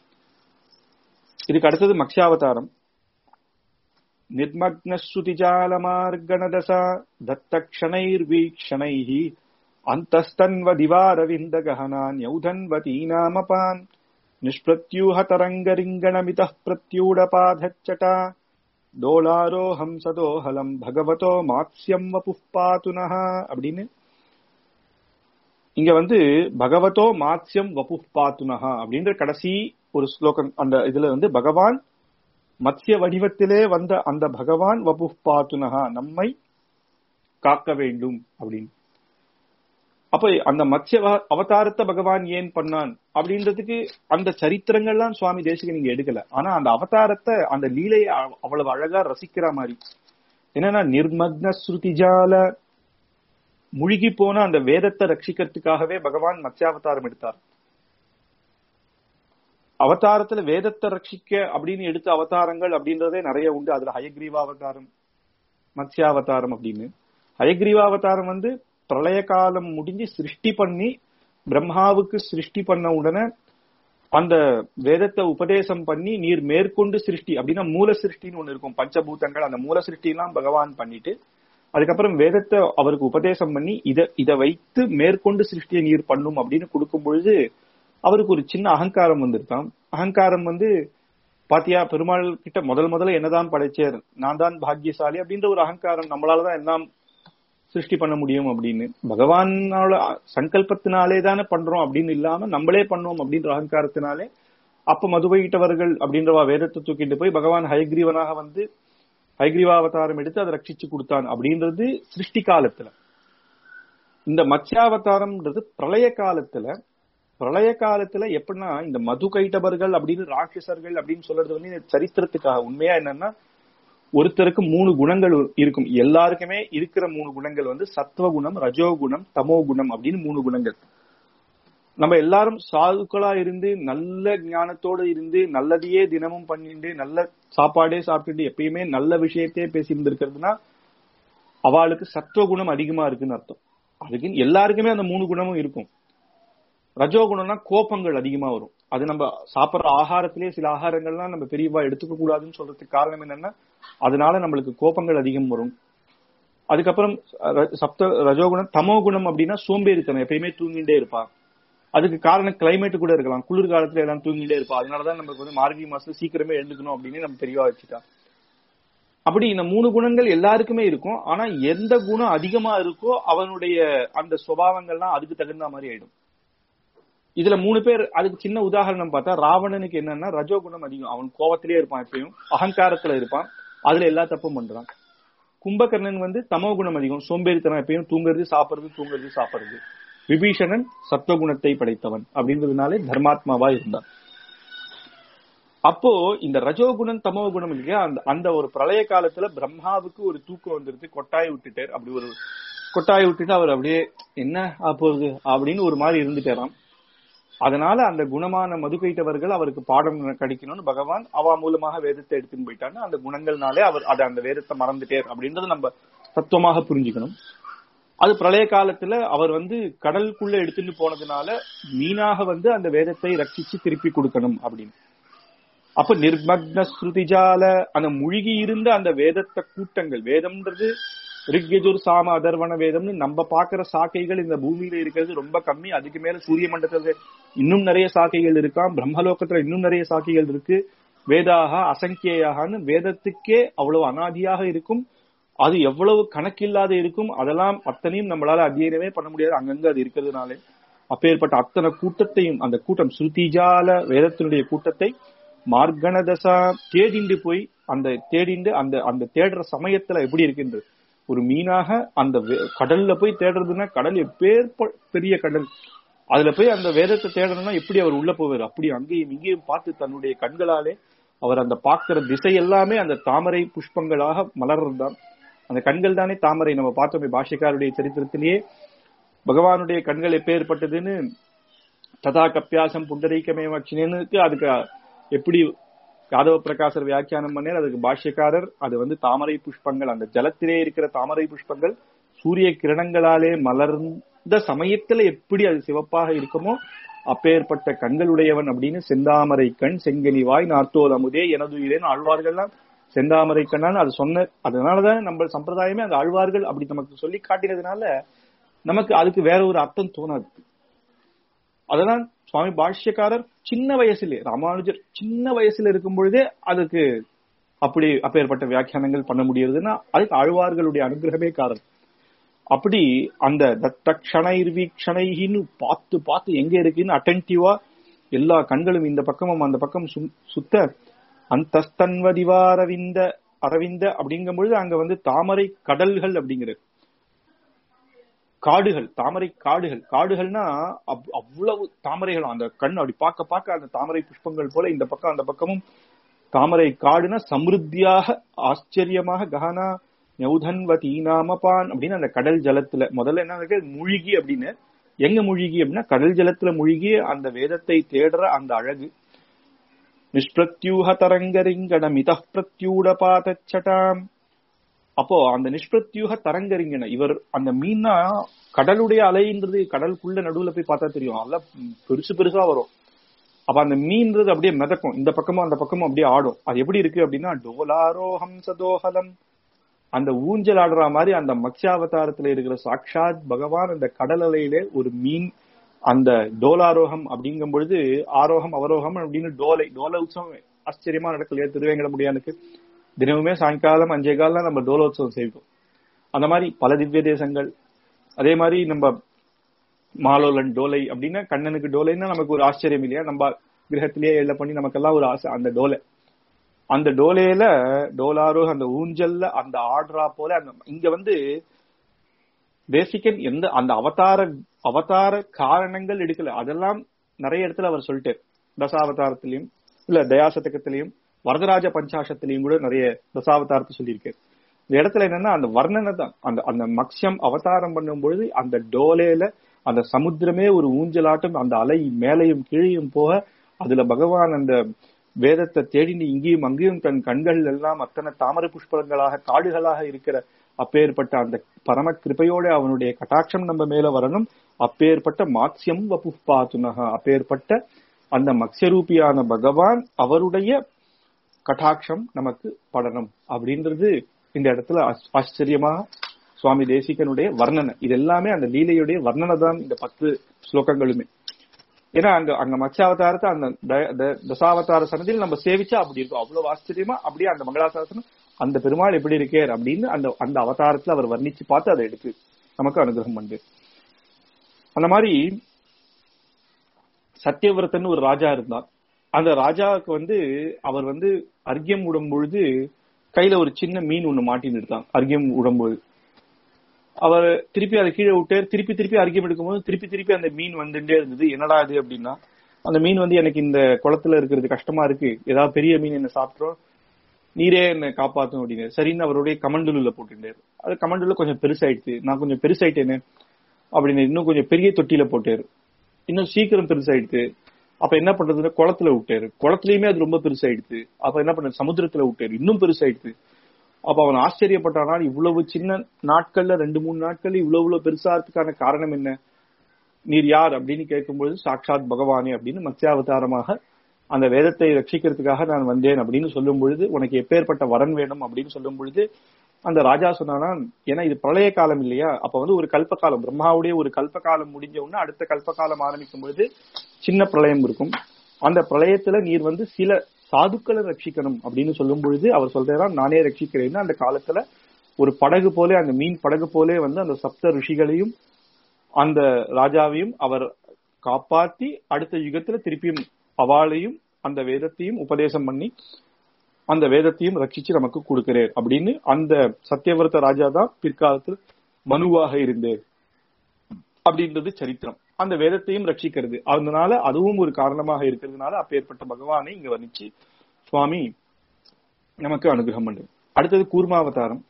A: இதுக்கு அடுத்தது மக்ஷாவதாரம் निर्मग्नश्रुतिजालमार्गणदशा दत्तक्षणैर्वीक्षणैः अन्तस्तन्वदिवारविन्दगहनान्यौधन्वतीनामपान् निष्प्रत्यूहतरङ्गरिङ्गणमितः प्रत्यूढपाधच्चटा டோலாரோஹம் சதோஹலம் பகவதோ மாத்ஸ்யம் வபுः பாத்துனஹ அப்படின்னு இங்க வந்து பகவதோ மாத்ஸ்யம் வபுः பாத்துனஹா அப்படின்ற கடைசி ஒரு ஸ்லோகம் அந்த இதுல வந்து பகவான் மத்ய வடிவத்திலே வந்த அந்த பகவான் வபுः பாத்துனஹா நம்மை காக்க வேண்டும் அப்படின்னு அப்ப அந்த மத்ய அவ- அவதாரத்தை பகவான் ஏன் பண்ணான் அப்படின்றதுக்கு அந்த சரித்திரங்கள்லாம் சுவாமி தேசிகன் நீங்க எடுக்கல ஆனா அந்த அவதாரத்தை அந்த லீலையை அவ- அவ்வளவு அழகா ரசிக்கிற மாதிரி என்னன்னா நிர்மக்ன ஸ்ருதிஜால முழுகி போன அந்த வேதத்தை ரட்சிக்கிறதுக்காகவே பகவான் மத்யாவதாரம் எடுத்தார் அவதாரத்துல வேதத்தை ரட்சிக்க அப்படின்னு எடுத்த அவதாரங்கள் அப்படின்றதே நிறைய உண்டு அதுல ஹயக்ரீவா அவதாரம் மத்யாவதாரம் அப்படின்னு ஹயக்ரீவாவதாரம் வந்து பிரளய காலம் முடிஞ்சு சிருஷ்டி பண்ணி பிரம்மாவுக்கு சிருஷ்டி பண்ண உடனே அந்த வேதத்தை உபதேசம் பண்ணி நீர் மேற்கொண்டு சிருஷ்டி அப்படின்னா மூல சிருஷ்டின்னு ஒண்ணு இருக்கும் பஞ்சபூதங்கள் அந்த மூல சிருஷ்டி எல்லாம் பகவான் பண்ணிட்டு அதுக்கப்புறம் வேதத்தை அவருக்கு உபதேசம் பண்ணி இத இத வைத்து மேற்கொண்டு சிருஷ்டியை நீர் பண்ணும் அப்படின்னு கொடுக்கும் பொழுது அவருக்கு ஒரு சின்ன அகங்காரம் வந்திருக்கான் அகங்காரம் வந்து பாத்தியா பெருமாள் கிட்ட முதல் முதல்ல என்னதான் படைச்சேர் நான் தான் பாக்கியசாலி அப்படின்ற ஒரு அகங்காரம் நம்மளாலதான் எல்லாம் சிருஷ்டி பண்ண முடியும் அப்படின்னு பகவானோட சங்கல்பத்தினாலே தானே பண்றோம் அப்படின்னு இல்லாம நம்மளே பண்ணோம் அப்படின்ற அகங்காரத்தினாலே அப்ப மதுவையிட்டவர்கள் அப்படின்றவா வேதத்தை தூக்கிட்டு போய் பகவான் ஹயக்ரீவனாக வந்து ஹயக்ரீவாவதாரம் எடுத்து அதை ரட்சிச்சு கொடுத்தான் அப்படின்றது சிருஷ்டி காலத்துல இந்த மத்யாவதாரம்ன்றது பிரளய காலத்துல பிரளய காலத்துல எப்படின்னா இந்த மது கைட்டவர்கள் அப்படின்னு ராட்சசர்கள் அப்படின்னு சொல்றது வந்து இந்த சரித்திரத்துக்காக உண்மையா என்னன்னா ஒருத்தருக்கு மூணு குணங்கள் இருக்கும் எல்லாருக்குமே இருக்கிற மூணு குணங்கள் வந்து சத்துவகுணம் ரஜோகுணம் தமோ குணம் அப்படின்னு மூணு குணங்கள் நம்ம எல்லாரும் சாதுக்களா இருந்து நல்ல ஞானத்தோட இருந்து நல்லதையே தினமும் பண்ணிட்டு நல்ல சாப்பாடே சாப்பிட்டுட்டு எப்பயுமே நல்ல விஷயத்தையே பேசி இருந்திருக்கிறதுனா அவளுக்கு சத்துவகுணம் அதிகமா இருக்குன்னு அர்த்தம் அதுக்கு எல்லாருக்குமே அந்த மூணு குணமும் இருக்கும் ரஜோகுணம்னா கோபங்கள் அதிகமா வரும் அது நம்ம சாப்பிடுற ஆகாரத்திலேயே சில ஆகாரங்கள்லாம் நம்ம பெரியவா எடுத்துக்க கூடாதுன்னு சொல்றதுக்கு காரணம் என்னன்னா அதனால நம்மளுக்கு கோபங்கள் அதிகம் வரும் அதுக்கப்புறம் ர- சப்த ரஜோகுணம் தமோ குணம் அப்படின்னா சோம்பேறித்தனம் எப்பயுமே தூங்கிட்டே இருப்பா அதுக்கு காரணம் கிளைமேட் கூட இருக்கலாம் குளிர் காலத்துல எல்லாம் தூங்கிட்டே இருப்பா அதனாலதான் நமக்கு வந்து மார்கழி மாசத்துல சீக்கிரமே எழுந்துக்கணும் அப்படின்னு நம்ம பெரியவா வச்சுட்டா அப்படி இந்த மூணு குணங்கள் எல்லாருக்குமே இருக்கும் ஆனா எந்த குணம் அதிகமா இருக்கோ அவனுடைய அந்த சுபாவங்கள்லாம் அதுக்கு தகுந்த மாதிரி ஆயிடும் இதுல மூணு பேர் அதுக்கு சின்ன உதாரணம் பார்த்தா ராவணனுக்கு என்னன்னா ரஜோகுணம் அதிகம் அவன் கோவத்திலே இருப்பான் எப்பயும் அகங்காரத்துல இருப்பான் அதுல எல்லா தப்பும் பண்றான் கும்பகர்ணன் வந்து தமோ குணம் அதிகம் சோம்பேறித்தனம் எப்பயும் தூங்குறது சாப்பிடுறது தூங்குறது சாப்பிடுறது விபீஷணன் சத்துவகுணத்தை படைத்தவன் அப்படின்றதுனாலே தர்மாத்மாவா இருந்தான் அப்போ இந்த ரஜோகுணம் தமோ குணம் இல்லையா அந்த அந்த ஒரு பிரளய காலத்துல பிரம்மாவுக்கு ஒரு தூக்கம் வந்துருது கொட்டாய் விட்டுட்டார் அப்படி ஒரு கொட்டாய் விட்டுட்டு அவர் அப்படியே என்ன ஆப்போகுது அப்படின்னு ஒரு மாதிரி இருந்துட்டாராம் அதனால அந்த குணமான மதுகைட்டவர்கள் அவருக்கு பாடம் கிடைக்கணும்னு பகவான் அவா மூலமாக வேதத்தை எடுத்துன்னு போயிட்டான்னு அந்த குணங்கள்னாலே அவர் அதை அந்த வேதத்தை மறந்துட்டார் அப்படின்றத நம்ம தத்துவமாக புரிஞ்சுக்கணும் அது பிரளய காலத்துல அவர் வந்து கடலுக்குள்ள எடுத்துட்டு போனதுனால மீனாக வந்து அந்த வேதத்தை ரட்சிச்சு திருப்பி கொடுக்கணும் அப்படின்னு அப்ப நிர்மக்ன ஸ்ருதிஜால அந்த முழுகி இருந்த அந்த வேதத்தை கூட்டங்கள் வேதம்ன்றது ரிக்யஜுர் சாம அதர்வண வேதம்னு நம்ம பாக்குற சாக்கைகள் இந்த பூமியில இருக்கிறது ரொம்ப கம்மி அதுக்கு மேல சூரிய மண்டலத்துல இன்னும் நிறைய சாக்கைகள் இருக்காம் பிரம்மலோகத்துல இன்னும் நிறைய சாக்கைகள் இருக்கு வேதாக அசங்கியாகனு வேதத்துக்கே அவ்வளவு அனாதியாக இருக்கும் அது எவ்வளவு கணக்கில்லாத இருக்கும் அதெல்லாம் அத்தனையும் நம்மளால அத்தியனமே பண்ண முடியாது அங்கங்க அது இருக்கிறதுனாலே அப்பேற்பட்ட அத்தனை கூட்டத்தையும் அந்த கூட்டம் ஸ்ருதிஜால வேதத்தினுடைய கூட்டத்தை மார்கணதசா தேடிண்டு போய் அந்த தேடிண்டு அந்த அந்த தேடுற சமயத்துல எப்படி இருக்கின்றது ஒரு மீனாக அந்த வே- கடல்ல போய் தேடுறதுன்னா கடல் எப்பேர் பெரிய கடல் அதுல போய் அந்த வேதத்தை தேடணும்னா எப்படி அவர் உள்ள போவார் அப்படி அங்கேயும் இங்கேயும் பார்த்து தன்னுடைய கண்களாலே அவர் அந்த பார்க்கிற திசை எல்லாமே அந்த தாமரை புஷ்பங்களாக மலர்ந்தான் அந்த கண்கள் தானே தாமரை நம்ம பார்த்தோமே பாஷிகாருடைய சரித்திரத்திலேயே பகவானுடைய கண்கள் எப்பேற்பட்டதுன்னு ததா கப்பியாசம் புண்டரீகமே வச்சினேன்னு அதுக்கு எப்படி யாதவ பிரகாசர் வியாக்கியானம் பண்ணார் அதுக்கு பாஷ்யக்காரர் அது வந்து தாமரை புஷ்பங்கள் அந்த ஜலத்திலே இருக்கிற தாமரை புஷ்பங்கள் சூரிய கிரணங்களாலே மலர்ந்த சமயத்துல எப்படி அது சிவப்பாக இருக்குமோ அப்பேற்பட்ட கண்களுடையவன் அப்படின்னு செந்தாமரை கண் செங்கனி வாய் நார்த்தோல் அமுதே எனதுயிரேன் ஆழ்வார்கள்லாம் செந்தாமரை கண்ணான்னு அது சொன்ன அதனாலதான் நம்ம சம்பிரதாயமே அந்த ஆழ்வார்கள் அப்படி நமக்கு சொல்லி காட்டினதுனால நமக்கு அதுக்கு வேற ஒரு அர்த்தம் தோணாது அதெல்லாம் சுவாமி பாஷ்யக்காரர் சின்ன வயசுல ராமானுஜர் சின்ன வயசுல இருக்கும் பொழுதே அதுக்கு அப்படி அப்பேற்பட்ட வியாக்கியானங்கள் பண்ண முடியறதுன்னா அதுக்கு ஆழ்வார்களுடைய அனுகிரகமே காரணம் அப்படி அந்த தத்தக்ஷணைர்வீக்ஷணைன்னு பார்த்து பார்த்து எங்க இருக்குன்னு அட்டென்டிவா எல்லா கண்களும் இந்த பக்கமும் அந்த பக்கம் சு- சுத்த காடுகள் தாமரை காடுகள் காடுகள்னா அவ்- அவ்வளவு தாமரைகள் அந்த கண் அப்படி பார்க்க பார்க்க அந்த தாமரை புஷ்பங்கள் போல இந்த பக்கம் அந்த பக்கமும் தாமரை காடுனா சமிருத்தியாக ஆச்சரியமாக கஹனா நெவுதன்வதி நாமபான் அப்படின்னு அந்த கடல் ஜலத்துல முதல்ல என்ன இருக்கு மூழ்கி அப்படின்னு எங்க மூழ்கி அப்படின்னா கடல் ஜலத்துல மூழ்கி அந்த வேதத்தை தேடுற அந்த அழகு நிஷ்பிரத்யூக தரங்கரிங்கட மித பிரத்யூட பாதச்சட்டாம் அப்போ அந்த நிஷ்பிரத்யூக தரங்கரிங்கன இவர் அந்த மீன்னா கடலுடைய அலைன்றது கடலுக்குள்ள நடுவுல போய் பார்த்தா தெரியும் அதெல்லாம் பெருசு பெருசா வரும் அப்ப அந்த மீன்றது அப்படியே மிதக்கும் இந்த பக்கமும் அந்த பக்கமும் அப்படியே ஆடும் அது எப்படி இருக்கு அப்படின்னா டோலாரோ ஹம்சதோஹலம் அந்த ஊஞ்சல் ஆடுற மாதிரி அந்த மத்ஸ்யாவதாரத்துல இருக்கிற சாக்ஷாத் பகவான் அந்த கடல் அலையிலே ஒரு மீன் அந்த டோலாரோகம் அப்படிங்கும் பொழுது ஆரோகம் அவரோகம் அப்படின்னு டோலை டோல உற்சவம் ஆச்சரியமா நடக்கலையா திருவேங்கட முடியானுக்கு தினமுமே சாயங்காலம் அஞ்சே காலம் நம்ம டோலோத்சவம் செய்வோம் அந்த மாதிரி பல திவ்ய தேசங்கள் அதே மாதிரி நம்ம மாலோலன் டோலை அப்படின்னா கண்ணனுக்கு டோலைன்னா நமக்கு ஒரு ஆச்சரியம் இல்லையா நம்ம கிரகத்திலேயே எல்ல பண்ணி நமக்கெல்லாம் ஒரு ஆசை அந்த டோலை அந்த டோலையில டோலாரோ அந்த ஊஞ்சல்ல அந்த ஆடுறா போல அந்த இங்க வந்து பேசிக்கன் எந்த அந்த அவதார அவதார காரணங்கள் எடுக்கல அதெல்லாம் நிறைய இடத்துல அவர் சொல்லிட்டார் தசாவதாரத்திலையும் இல்ல தயாசதகத்திலையும் வரதராஜ பஞ்சாசத்திலையும் கூட நிறைய தசாவதாரத்தை சொல்லியிருக்காரு இந்த இடத்துல என்னன்னா அந்த வர்ணனை தான் அந்த அந்த மக்ஷம் அவதாரம் பண்ணும் பொழுது அந்த டோலேல அந்த சமுத்திரமே ஒரு ஊஞ்சலாட்டம் அந்த அலை மேலையும் கீழையும் போக அதுல பகவான் அந்த வேதத்தை தேடினு இங்கேயும் அங்கேயும் தன் கண்கள் எல்லாம் அத்தனை தாமரை புஷ்பங்களாக காடுகளாக இருக்கிற அப்பேற்பட்ட அந்த பரம கிருபையோட அவனுடைய கட்டாட்சம் நம்ம மேல வரணும் அப்பேற்பட்ட மாத்ஸ்யம் வபுப்பாத்துனக அப்பேற்பட்ட அந்த மத்ஸ்யரூபியான பகவான் அவருடைய கட்டாட்சம் நமக்கு படணும் அப்படின்றது இந்த இடத்துல ஆச்ச- ஆச்சரியமா சுவாமி தேசிகனுடைய வர்ணனை இது எல்லாமே அந்த லீலையுடைய வர்ணனை தான் இந்த பத்து ஸ்லோகங்களுமே ஏன்னா அங்க அங்க மத்ஸ்யாவதாரத்தை அந்த த- த- தசாவதார சன்னதியில் நம்ம சேவிச்சா அப்படி இருக்கும் அவ்வளவு ஆச்சரியமா அப்படியே அந்த மங்களாசாசனம் அந்த பெருமாள் எப்படி இருக்கார் அப்படின்னு அந்த அந்த அவதாரத்துல அவர் வர்ணிச்சு பார்த்து அதை எடுத்து நமக்கு அனுகிரகம் பண்ணு அந்த மாதிரி சத்தியவிரதன் ஒரு ராஜா இருந்தார் அந்த ராஜாவுக்கு வந்து அவர் வந்து அர்க்கியம் விடும் பொழுது கையில ஒரு சின்ன மீன் ஒண்ணு மாட்டின்னு இருக்கான் அர்க்கியம் விடும்போது அவர் திருப்பி அதை கீழே விட்டார் திருப்பி திருப்பி அர்க்கியம் எடுக்கும்போது திருப்பி திருப்பி அந்த மீன் வந்துட்டே இருந்தது என்னடா இது அப்படின்னா அந்த மீன் வந்து எனக்கு இந்த குளத்துல இருக்கிறது கஷ்டமா இருக்கு ஏதாவது பெரிய மீன் என்ன சாப்பிட்றோம் நீரே என்ன காப்பாத்தும் அப்படின்னு சரின்னு அவருடைய கமண்டலுல போட்டுட்டாரு அது கமண்டலுல கொஞ்சம் பெருசாயிடுச்சு நான் கொஞ்சம் பெருசாயிட்டேனே அப்படின்னு இன்னும் கொஞ்சம் பெரிய தொட்டியில போட்டாரு இன்னும் சீக்கிரம் பெருசாயிடுச்சு அப்ப என்ன பண்றதுன்னா குளத்துல விட்டாரு குளத்துலயுமே அது ரொம்ப பெருசாயிடுச்சு அப்ப என்ன பண்ண சமுத்திரத்துல விட்டாரு இன்னும் பெருசாயிடுச்சு அப்ப அவன் ஆச்சரியப்பட்டானா இவ்வளவு சின்ன நாட்கள்ல ரெண்டு மூணு நாட்கள்ல இவ்வளவு இவ்வளவு பெருசாகிறதுக்கான காரணம் என்ன நீர் யார் அப்படின்னு கேட்கும்பொழுது சாட்சாத் பகவானே அப்படின்னு மத்ஸ்யாவதாரமாக அந்த வேதத்தை ரட்சிக்கிறதுக்காக நான் வந்தேன் அப்படின்னு சொல்லும் பொழுது உனக்கு எப்பேற்பட்ட வரன் வேணும் அப்படின்னு சொல்லும் பொழுது அந்த ராஜா சொன்னானா ஏன்னா இது பிரளய காலம் இல்லையா அப்ப வந்து ஒரு கல்பகாலம் பிரம்மாவுடைய ஒரு கல்பகாலம் முடிஞ்ச உடனே அடுத்த கல்பகாலம் ஆரம்பிக்கும் பொழுது சின்ன பிரளயம் இருக்கும் அந்த பிரளயத்துல நீர் வந்து சில சாதுக்களை ரட்சிக்கணும் அப்படின்னு சொல்லும் பொழுது அவர் சொல்றாரா நானே ரட்சிக்கிறேன்னு அந்த காலத்துல ஒரு படகு போல அந்த மீன் படகு போலே வந்து அந்த சப்த ரிஷிகளையும் அந்த ராஜாவையும் அவர் காப்பாத்தி அடுத்த யுகத்துல திருப்பியும் அவளையும் அந்த வேதத்தையும் உபதேசம் பண்ணி அந்த வேதத்தையும் ரட்சிச்சு நமக்கு கொடுக்கிறார் அப்படின்னு அந்த சத்தியவிரத ராஜா தான் பிற்காலத்தில் மனுவாக இருந்தேர் அப்படின்றது சரித்திரம் அந்த வேதத்தையும் ரட்சிக்கிறது அதனால அதுவும் ஒரு காரணமாக இருக்கிறதுனால அப்பேற்பட்ட பகவானை இங்க வர்ணிச்சு சுவாமி நமக்கு அனுகிரகம் பண்றது அடுத்தது கூர்மாவதாரம்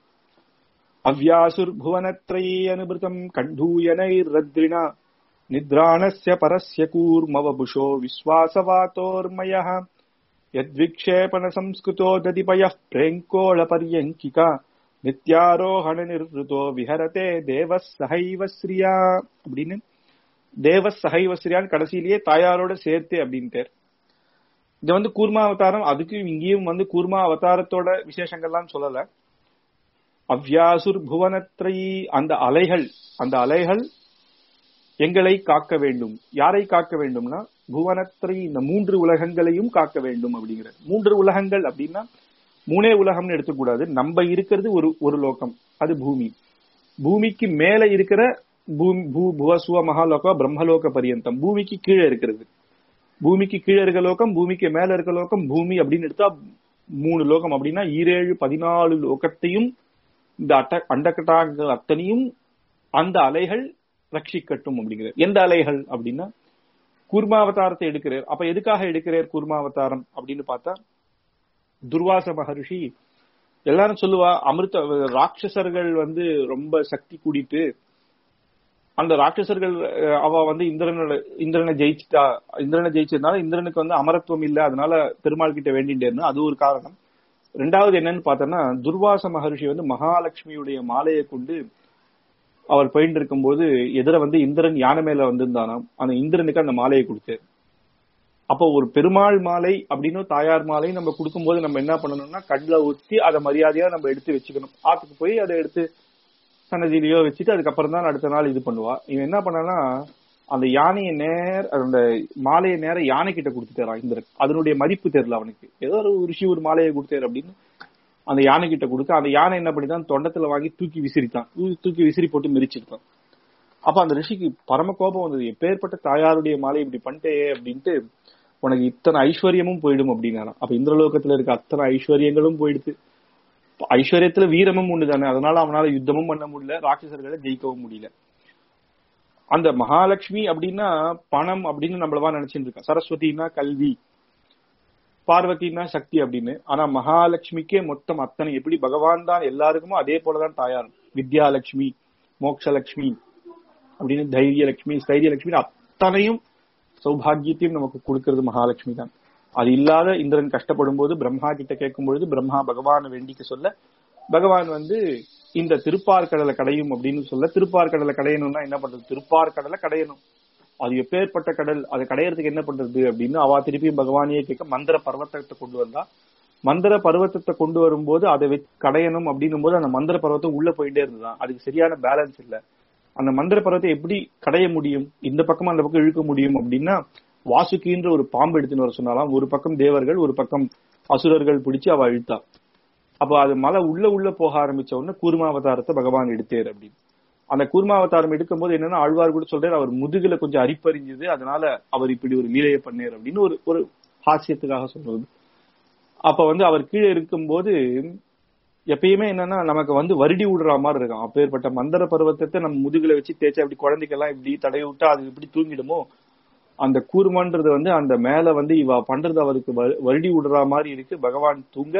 A: அவ்யாசுர் புவனத்ரயே அனுபிருதம் கண்டூயனைர்ரத்ரிணா நித்ராணஸ்ய பரஸ்ய கூர்மவபுஷோ விஸ்வாசவாத்தோர்மயः यद्विक्षेपण संस्कृतो ददिपयः प्रेङ्कोळपर्यङ्किका நித்யாரோகண நிர்ருதோ விஹரதே தேவ சஹைவ ஸ்ரீயா அப்படின்னு தேவ சஹைவ ஸ்ரீயான்னு கடைசியிலேயே தாயாரோட சேர்த்து அப்படின்ட்டு இது வந்து கூர்மா அவதாரம் அதுக்கு இங்கேயும் வந்து கூர்மா அவதாரத்தோட விசேஷங்கள்லாம் சொல்லல அவ்யாசுர் புவனத்ரயி அந்த அலைகள் அந்த அலைகள் எங்களை காக்க வேண்டும் யாரை காக்க வேண்டும்னா புவனத்ரை இந்த மூன்று உலகங்களையும் காக்க வேண்டும் அப்படிங்கிறது மூன்று உலகங்கள் அப்படின்னா மூணே உலகம்னு எடுத்துக்கூடாது நம்ம இருக்கிறது ஒரு ஒரு லோகம் அது பூமி பூமிக்கு மேல இருக்கிற பூமி பூ புவசுவ மகாலோகம் பிரம்மலோக பரியந்தம் பூமிக்கு கீழே இருக்கிறது பூமிக்கு கீழே இருக்க லோகம் பூமிக்கு மேல இருக்க லோகம் பூமி அப்படின்னு எடுத்தா மூணு லோகம் அப்படின்னா ஈரேழு பதினாலு லோகத்தையும் இந்த அட்ட அண்டக்கட்டாங்கள் அத்தனையும் அந்த அலைகள் ரட்சிக்கட்டும் அப்படிங்கிறார் எந்த அலைகள் அப்படின்னா கூர்மாவதாரத்தை எடுக்கிறார் அப்ப எதுக்காக எடுக்கிறார் கூர்மாவதாரம் அப்படின்னு பார்த்தா துர்வாச மகர்ஷி எல்லாரும் சொல்லுவா அமிர்த ராட்சசர்கள் வந்து ரொம்ப சக்தி கூடிட்டு அந்த ராட்சசர்கள் அஹ், அவ வந்து இந்திரனோட இந்திரனை ஜெயிச்சிட்டா இந்திரனை ஜெயிச்சதுனால இந்திரனுக்கு வந்து அமரத்துவம் இல்ல அதனால பெருமாள் கிட்ட வேண்டிட்டேன்னு அது ஒரு காரணம் ரெண்டாவது என்னன்னு பார்த்தோம்னா துர்வாச மகர்ஷி வந்து மகாலட்சுமியுடைய மாலையை கொண்டு அவர் போயிட்டு இருக்கும்போது எதிர வந்து இந்திரன் யானை மேல வந்திருந்தானாம் அந்த இந்திரனுக்கு அந்த மாலையை கொடுத்தாரு அப்போ ஒரு பெருமாள் மாலை அப்படின்னு தாயார் மாலை நம்ம கொடுக்கும்போது நம்ம என்ன பண்ணணும்னா கண்ணுல ஊத்தி அதை மரியாதையா நம்ம எடுத்து வச்சுக்கணும் ஆத்துக்கு போய் அதை எடுத்து சன்னதியிலயோ வச்சுட்டு அதுக்கப்புறம் தான் அடுத்த நாள் இது பண்ணுவா இவன் என்ன பண்ணானா அந்த யானையை நேர அந்த மாலையை நேர யானை கிட்ட கொடுத்துட்டாரான் இந்திரன் அதனுடைய மதிப்பு தெரியல அவனுக்கு ஏதோ ஒரு ரிஷி ஒரு மாலையை கொடுத்தாரு அப்படின்னு அந்த யானை கிட்ட கொடுக்க அந்த யானை என்ன பண்ணிதான் தொண்டத்துல வாங்கி தூக்கி விசிறித்தான் தூ- தூக்கி விசிறி போட்டு மிதிச்சிருக்கான் அப்ப அந்த ரிஷிக்கு பரம கோபம் வந்தது எப்பேற்பட்ட தாயாருடைய மாலை இப்படி பண்ணிட்டே அப்படின்ட்டு உனக்கு இத்தனை ஐஸ்வர்யமும் போயிடும் அப்படின்னாராம் அப்ப இந்திரலோகத்துல இருக்க அத்தனை ஐஸ்வர்யங்களும் போயிடுது ஐஸ்வர்யத்துல வீரமும் உண்டு தானே அதனால அவனால யுத்தமும் பண்ண முடியல ராட்சசர்களை ஜெயிக்கவும் முடியல அந்த மகாலட்சுமி அப்படின்னா பணம் அப்படின்னு நம்மளவா நினைச்சிட்டு இருக்கோம் சரஸ்வதினா கல்வி பார்வதினா சக்தி அப்படின்னு ஆனா மகாலட்சுமிக்கே மொத்தம் அத்தனை எப்படி பகவான் தான் எல்லாருக்குமோ அதே போலதான் தாயார் வித்யாலட்சுமி மோக்ஷலட்சுமி அப்படின்னு தைரியலட்சுமி ஸ்தைரியலட்சுமி அத்தனையும் சௌபாகியத்தையும் நமக்கு கொடுக்கிறது மகாலட்சுமி தான் அது இல்லாத இந்திரன் கஷ்டப்படும் போது பிரம்மா கிட்ட கேட்கும் பொழுது பிரம்மா பகவானை வேண்டிக்க சொல்ல பகவான் வந்து இந்த திருப்பார்கடலை கடையும் அப்படின்னு சொல்ல திருப்பார்கடலை கடையணும்னா என்ன பண்றது திருப்பார்கடலை கடையணும் அது எப்பேற்பட்ட கடல் அதை கடையறதுக்கு என்ன பண்றது அப்படின்னு அவ திருப்பியும் பகவானையே கேட்க மந்திர பர்வத்தத்தை கொண்டு வந்தா மந்திர பர்வத்தத்தை கொண்டு வரும்போது அதை வெச்- கடையணும் அப்படின்னும் போது அந்த மந்திர பர்வத்தம் உள்ள போயிட்டே இருந்ததுதான் அதுக்கு சரியான பேலன்ஸ் இல்ல அந்த மந்திர பர்வத்தை எப்படி கடைய முடியும் இந்த பக்கம் அந்த பக்கம் இழுக்க முடியும் அப்படின்னா வாசுகின்ற ஒரு பாம்பு எடுத்துன்னு வர சொன்னாலாம் ஒரு பக்கம் தேவர்கள் ஒரு பக்கம் அசுரர்கள் பிடிச்சு அவ இழுத்தா அப்ப அது மலை உள்ள உள்ள போக ஆரம்பிச்ச உடனே கூர்மாவதாரத்தை பகவான் எடுத்தேர் அப்படின்னு அந்த கூர்மாவதாரம் எடுக்கும்போது என்னன்னா ஆழ்வார் கூட சொல்றாரு அவர் முதுகுல கொஞ்சம் அரிப்பறிஞ்சது அதனால அவர் இப்படி ஒரு லீலையை பண்ணார் அப்படின்னு ஒரு ஒரு ஹாஸ்யத்துக்காக சொல்றது அப்ப வந்து அவர் கீழே இருக்கும்போது எப்பயுமே என்னன்னா நமக்கு வந்து வருடி விடுற மாதிரி இருக்கும் அப்பேற்பட்ட மந்திர பருவத்தை நம்ம முதுகுல வச்சு தேய்ச்சி அப்படி குழந்தைக்கெல்லாம் இப்படி தடவி விட்டா அது இப்படி தூங்கிடுமோ அந்த கூர்மன்றது வந்து அந்த மேல வந்து இவ பண்றது அவருக்கு வ- வருடி விடுற மாதிரி இருக்கு பகவான் தூங்க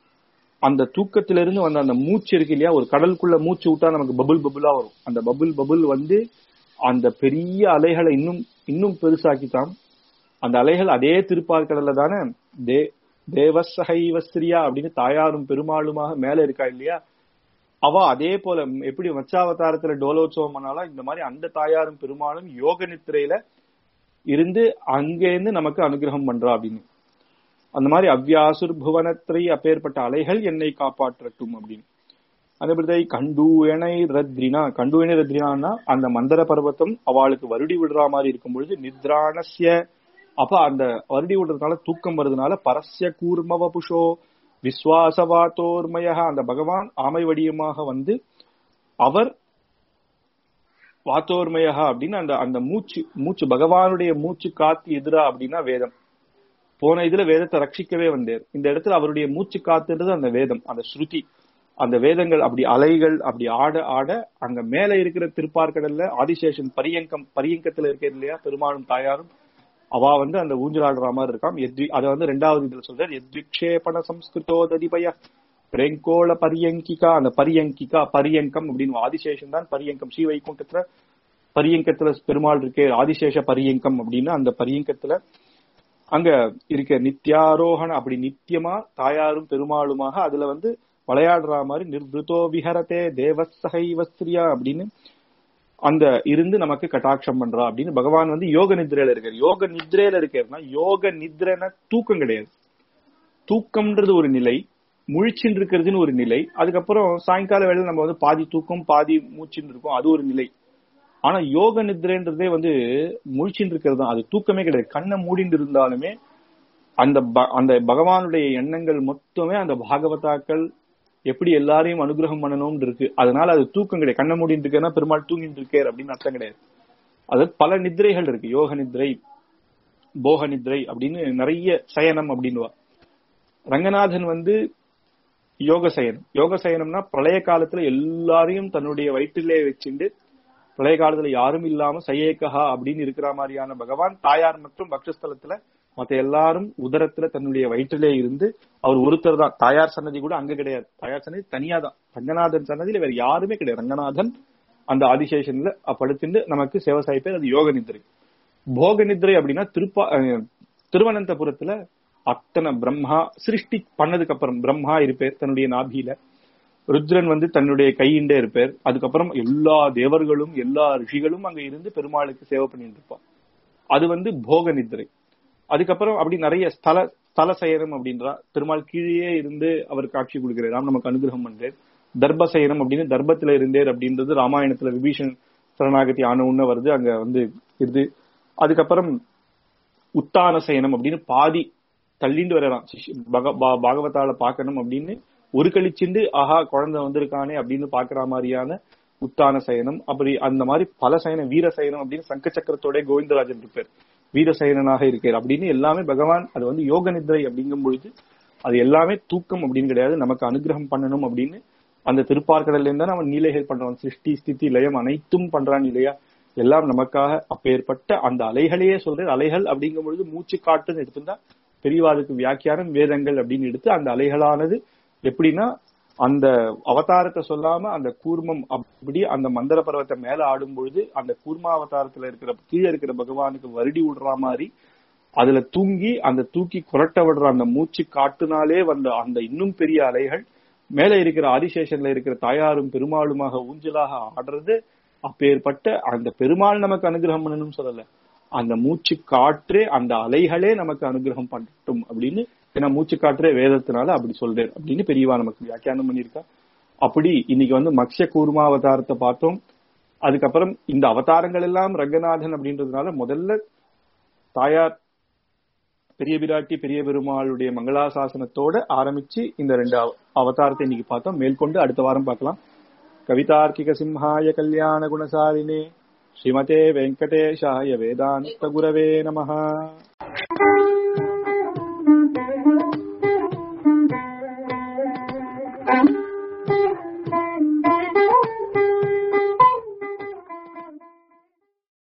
A: அந்த தூக்கத்திலிருந்து வந்த அந்த மூச்சு இருக்கு இல்லையா ஒரு கடலுக்குள்ள மூச்சு விட்டா நமக்கு பபுள் பபுளா வரும் அந்த பபுள் பபுள் வந்து அந்த பெரிய அலைகளை இன்னும் இன்னும் பெருசாக்கித்தான் அந்த அலைகள் அதே திருப்பார்கடல்ல தானே தே தேவசகைவஸ்திரியா அப்படின்னு தாயாரும் பெருமாளுமாக மேல இருக்கா இல்லையா அவ அதே போல எப்படி மச்சாவதாரத்துல டோலோத்சவம் பண்ணாலும் இந்த மாதிரி அந்த தாயாரும் பெருமாளும் யோக நித்திரையில இருந்து அங்கேருந்து நமக்கு அனுகிரகம் பண்றா அப்படின்னு அந்த மாதிரி அவ்யாசுர் புவனத்திரை அப்பேற்பட்ட அலைகள் என்னை காப்பாற்றட்டும் அப்படின்னு அதே மாதிரி கண்டூயனை ரத்ரினா கண்டூயனை ரத்ரினான்னா அந்த மந்தர பர்வத்தம் அவளுக்கு வருடி விடுற மாதிரி இருக்கும் பொழுது நித்ராணஸ்ய அப்ப அந்த வருடி விடுறதுனால தூக்கம் வருதுனால பரஸ்ய கூர்மவ புஷோ விஸ்வாசவாத்தோர்மய அந்த பகவான் ஆமை வடிவமாக வந்து அவர் வாத்தோர்மயா அப்படின்னு அந்த அந்த மூச்சு மூச்சு பகவானுடைய மூச்சு காத்து எதிரா அப்படின்னா வேதம் போன இதுல வேதத்தை ரட்சிக்கவே வந்தார் இந்த இடத்துல அவருடைய மூச்சு காத்துன்றது அந்த வேதம் அந்த ஸ்ருதி அந்த வேதங்கள் அப்படி அலைகள் அப்படி ஆட ஆட அங்க மேல இருக்கிற திருப்பார்கடல்ல ஆதிசேஷன் பரியங்கம் பரியங்கத்துல இருக்கிறது இல்லையா பெருமாளும் தாயாரும் அவா வந்து அந்த ஊஞ்சல் ஆடுற மாதிரி இருக்காம் எத்வி அதை வந்து ரெண்டாவது இதுல சொல்றார் எத்விக்ஷேபண சம்ஸ்கிருதோ ததிபய பிரேங்கோள பரியங்கிகா அந்த பரியங்கிகா பரியங்கம் அப்படின்னு ஆதிசேஷன் தான் பரியங்கம் ஸ்ரீ வைகுண்டத்துல பரியங்கத்துல பெருமாள் இருக்கே ஆதிசேஷ பரியங்கம் அப்படின்னு அந்த பரியங்கத்துல அங்க இருக்க நித்யாரோகண அப்படி நித்தியமா தாயாரும் பெருமாளுமாக அதுல வந்து விளையாடுற மாதிரி நிர்வதோ விஹரதே தேவசகைவஸ்திரியா அப்படின்னு அந்த இருந்து நமக்கு கட்டாட்சம் பண்றா அப்படின்னு பகவான் வந்து யோக நித்ரையில இருக்காரு யோக நித்ரையில இருக்காருன்னா யோக நித்ரைனா தூக்கம் கிடையாது தூக்கம்ன்றது ஒரு நிலை முழிச்சின்னு இருக்கிறதுன்னு ஒரு நிலை அதுக்கப்புறம் சாயங்கால வேளையில நம்ம வந்து பாதி தூக்கம் பாதி மூச்சின்னு இருக்கும் அது ஒரு நிலை ஆனா யோக நித்ரைன்றதே வந்து முழிச்சின்னு இருக்கிறது தான் அது தூக்கமே கிடையாது கண்ணை மூடிட்டு இருந்தாலுமே அந்த ப- அந்த பகவானுடைய எண்ணங்கள் மொத்தமே அந்த பாகவதாக்கள் எப்படி எல்லாரையும் அனுகிரகம் பண்ணணும்னு இருக்கு அதனால அது தூக்கம் கிடையாது கண்ணை மூடிட்டு இருக்கேன்னா பெருமாள் தூங்கிட்டு இருக்கார் அப்படின்னு அர்த்தம் கிடையாது அது பல நித்ரைகள் இருக்கு யோக நித்ரை போக நித்ரை அப்படின்னு நிறைய சயனம் அப்படின்னுவா ரங்கநாதன் வந்து யோக சயனம் யோக சயனம்னா பிரளய காலத்துல எல்லாரையும் தன்னுடைய வயிற்றிலே வச்சுண்டு பிரளய காலத்துல யாரும் இல்லாம சையேகஹா அப்படின்னு இருக்கிற மாதிரியான பகவான் தாயார் மற்றும் பக்ஷஸ்தலத்துல மத்த எல்லாரும் உதரத்துல தன்னுடைய வயிற்றிலே இருந்து அவர் ஒருத்தர் தான் தாயார் சன்னதி கூட அங்க கிடையாது தாயார் சன்னதி தனியா தான் ரங்கநாதன் சன்னதியில வேற யாருமே கிடையாது ரங்கநாதன் அந்த ஆதிசேஷன்ல படுத்துட்டு நமக்கு சேவை சாய்ப்பேர் அது யோக நித்ரை போக நித்ரை அப்படின்னா திருப்பா அஹ், திருவனந்தபுரத்துல அத்தனை பிரம்மா சிருஷ்டி பண்ணதுக்கு அப்புறம் பிரம்மா இருப்பேர் தன்னுடைய நாபியில ருத்ரன் வந்து தன்னுடைய கையிண்டே இருப்பார் அதுக்கப்புறம் எல்லா தேவர்களும் எல்லா ரிஷிகளும் அங்க இருந்து பெருமாளுக்கு சேவை பண்ணிட்டு இருப்பான் அது வந்து போக நித்ரை அதுக்கப்புறம் அப்படி நிறைய ஸ்தல ஸ்தல சயனம் அப்படின்றா பெருமாள் கீழே இருந்து அவர் காட்சி கொடுக்கிறார் நமக்கு அனுகிரகம் பண்றார் தர்ப சயனம் அப்படின்னு தர்பத்துல இருந்தேர் அப்படின்றது ராமாயணத்துல விபீஷன் சரணாகதி ஆன உடனே வருது அங்க வந்து இது அதுக்கப்புறம் உத்தான சயனம் அப்படின்னு பாதி தள்ளிண்டு வரலாம் சிஷ்ய- பக- பா- பாகவதால பாக்கணும் அப்படின்னு ஒரு கழிச்சுண்டு ஆஹா குழந்தை வந்திருக்கானே அப்படின்னு பாக்குற மாதிரியான உத்தான சயனம் அப்படி அந்த மாதிரி பல சயனம் வீர சயனம் அப்படின்னு சங்க சக்கரத்தோட கோவிந்தராஜன் இருப்பார் வீரசயனனாக இருக்கார் அப்படின்னு எல்லாமே பகவான் அது வந்து யோக நித்ரை அப்படிங்கும் பொழுது அது எல்லாமே தூக்கம் அப்படின்னு கிடையாது நமக்கு அனுகிரகம் பண்ணணும் அப்படின்னு அந்த திருப்பார்கடல்ல இருந்தா அவன் நீலைகள் பண்றான் சிருஷ்டி ஸ்திதி லயம் அனைத்தும் பண்றான் இல்லையா எல்லாம் நமக்காக அப்பேற்பட்ட அந்த அலைகளையே சொல்றது அலைகள் அப்படிங்கும் பொழுது மூச்சு காட்டுன்னு எடுத்திருந்தா பெரியவாளுக்கு வியாக்கியானம் வேதங்கள் அப்படின்னு எடுத்து அந்த அலைகளானது எப்படின்னா அந்த அவதாரத்தை சொல்லாம அந்த கூர்மம் அப்படி அந்த மந்தர பர்வத்தை மேல ஆடும் பொழுது அந்த கூர்மா அவதாரத்துல இருக்கிற கீழே இருக்கிற பகவானுக்கு வருடி விடுற மாதிரி அதுல தூங்கி அந்த தூக்கி குரட்ட விடுற அந்த மூச்சு காட்டுனாலே வந்த அந்த இன்னும் பெரிய அலைகள் மேல இருக்கிற ஆதிசேஷன்ல இருக்கிற தாயாரும் பெருமாளுமாக ஊஞ்சலாக ஆடுறது அப்பேற்பட்ட அந்த பெருமாள் நமக்கு அனுகிரகம் பண்ணணும்னு சொல்லல அந்த மூச்சு காற்றே அந்த அலைகளே நமக்கு அனுகிரகம் பண்ணட்டும் அப்படின்னு ஏன்னா மூச்சு காற்றே வேதத்தினால அப்படி சொல்றேன் அப்படின்னு பெரியவா நமக்கு வியாக்கியானம் பண்ணியிருக்கா அப்படி இன்னைக்கு வந்து மக்ஷ கூர்மா அவதாரத்தை பார்த்தோம் அதுக்கப்புறம் இந்த அவதாரங்கள் எல்லாம் ரங்கநாதன் அப்படின்றதுனால முதல்ல தாயார் பெரிய பிராட்டி பெரிய பெருமாளுடைய மங்களாசாசனத்தோட ஆரம்பிச்சு இந்த ரெண்டு அவ- அவதாரத்தை இன்னைக்கு பார்த்தோம் மேற்கொண்டு அடுத்த வாரம் பார்க்கலாம் கவிதார்க்கிக சிம்ஹாய கல்யாண குணசாலினே ஸ்ரீமதே வெங்கடேஷாய வேதாந்த குரவே நமஹ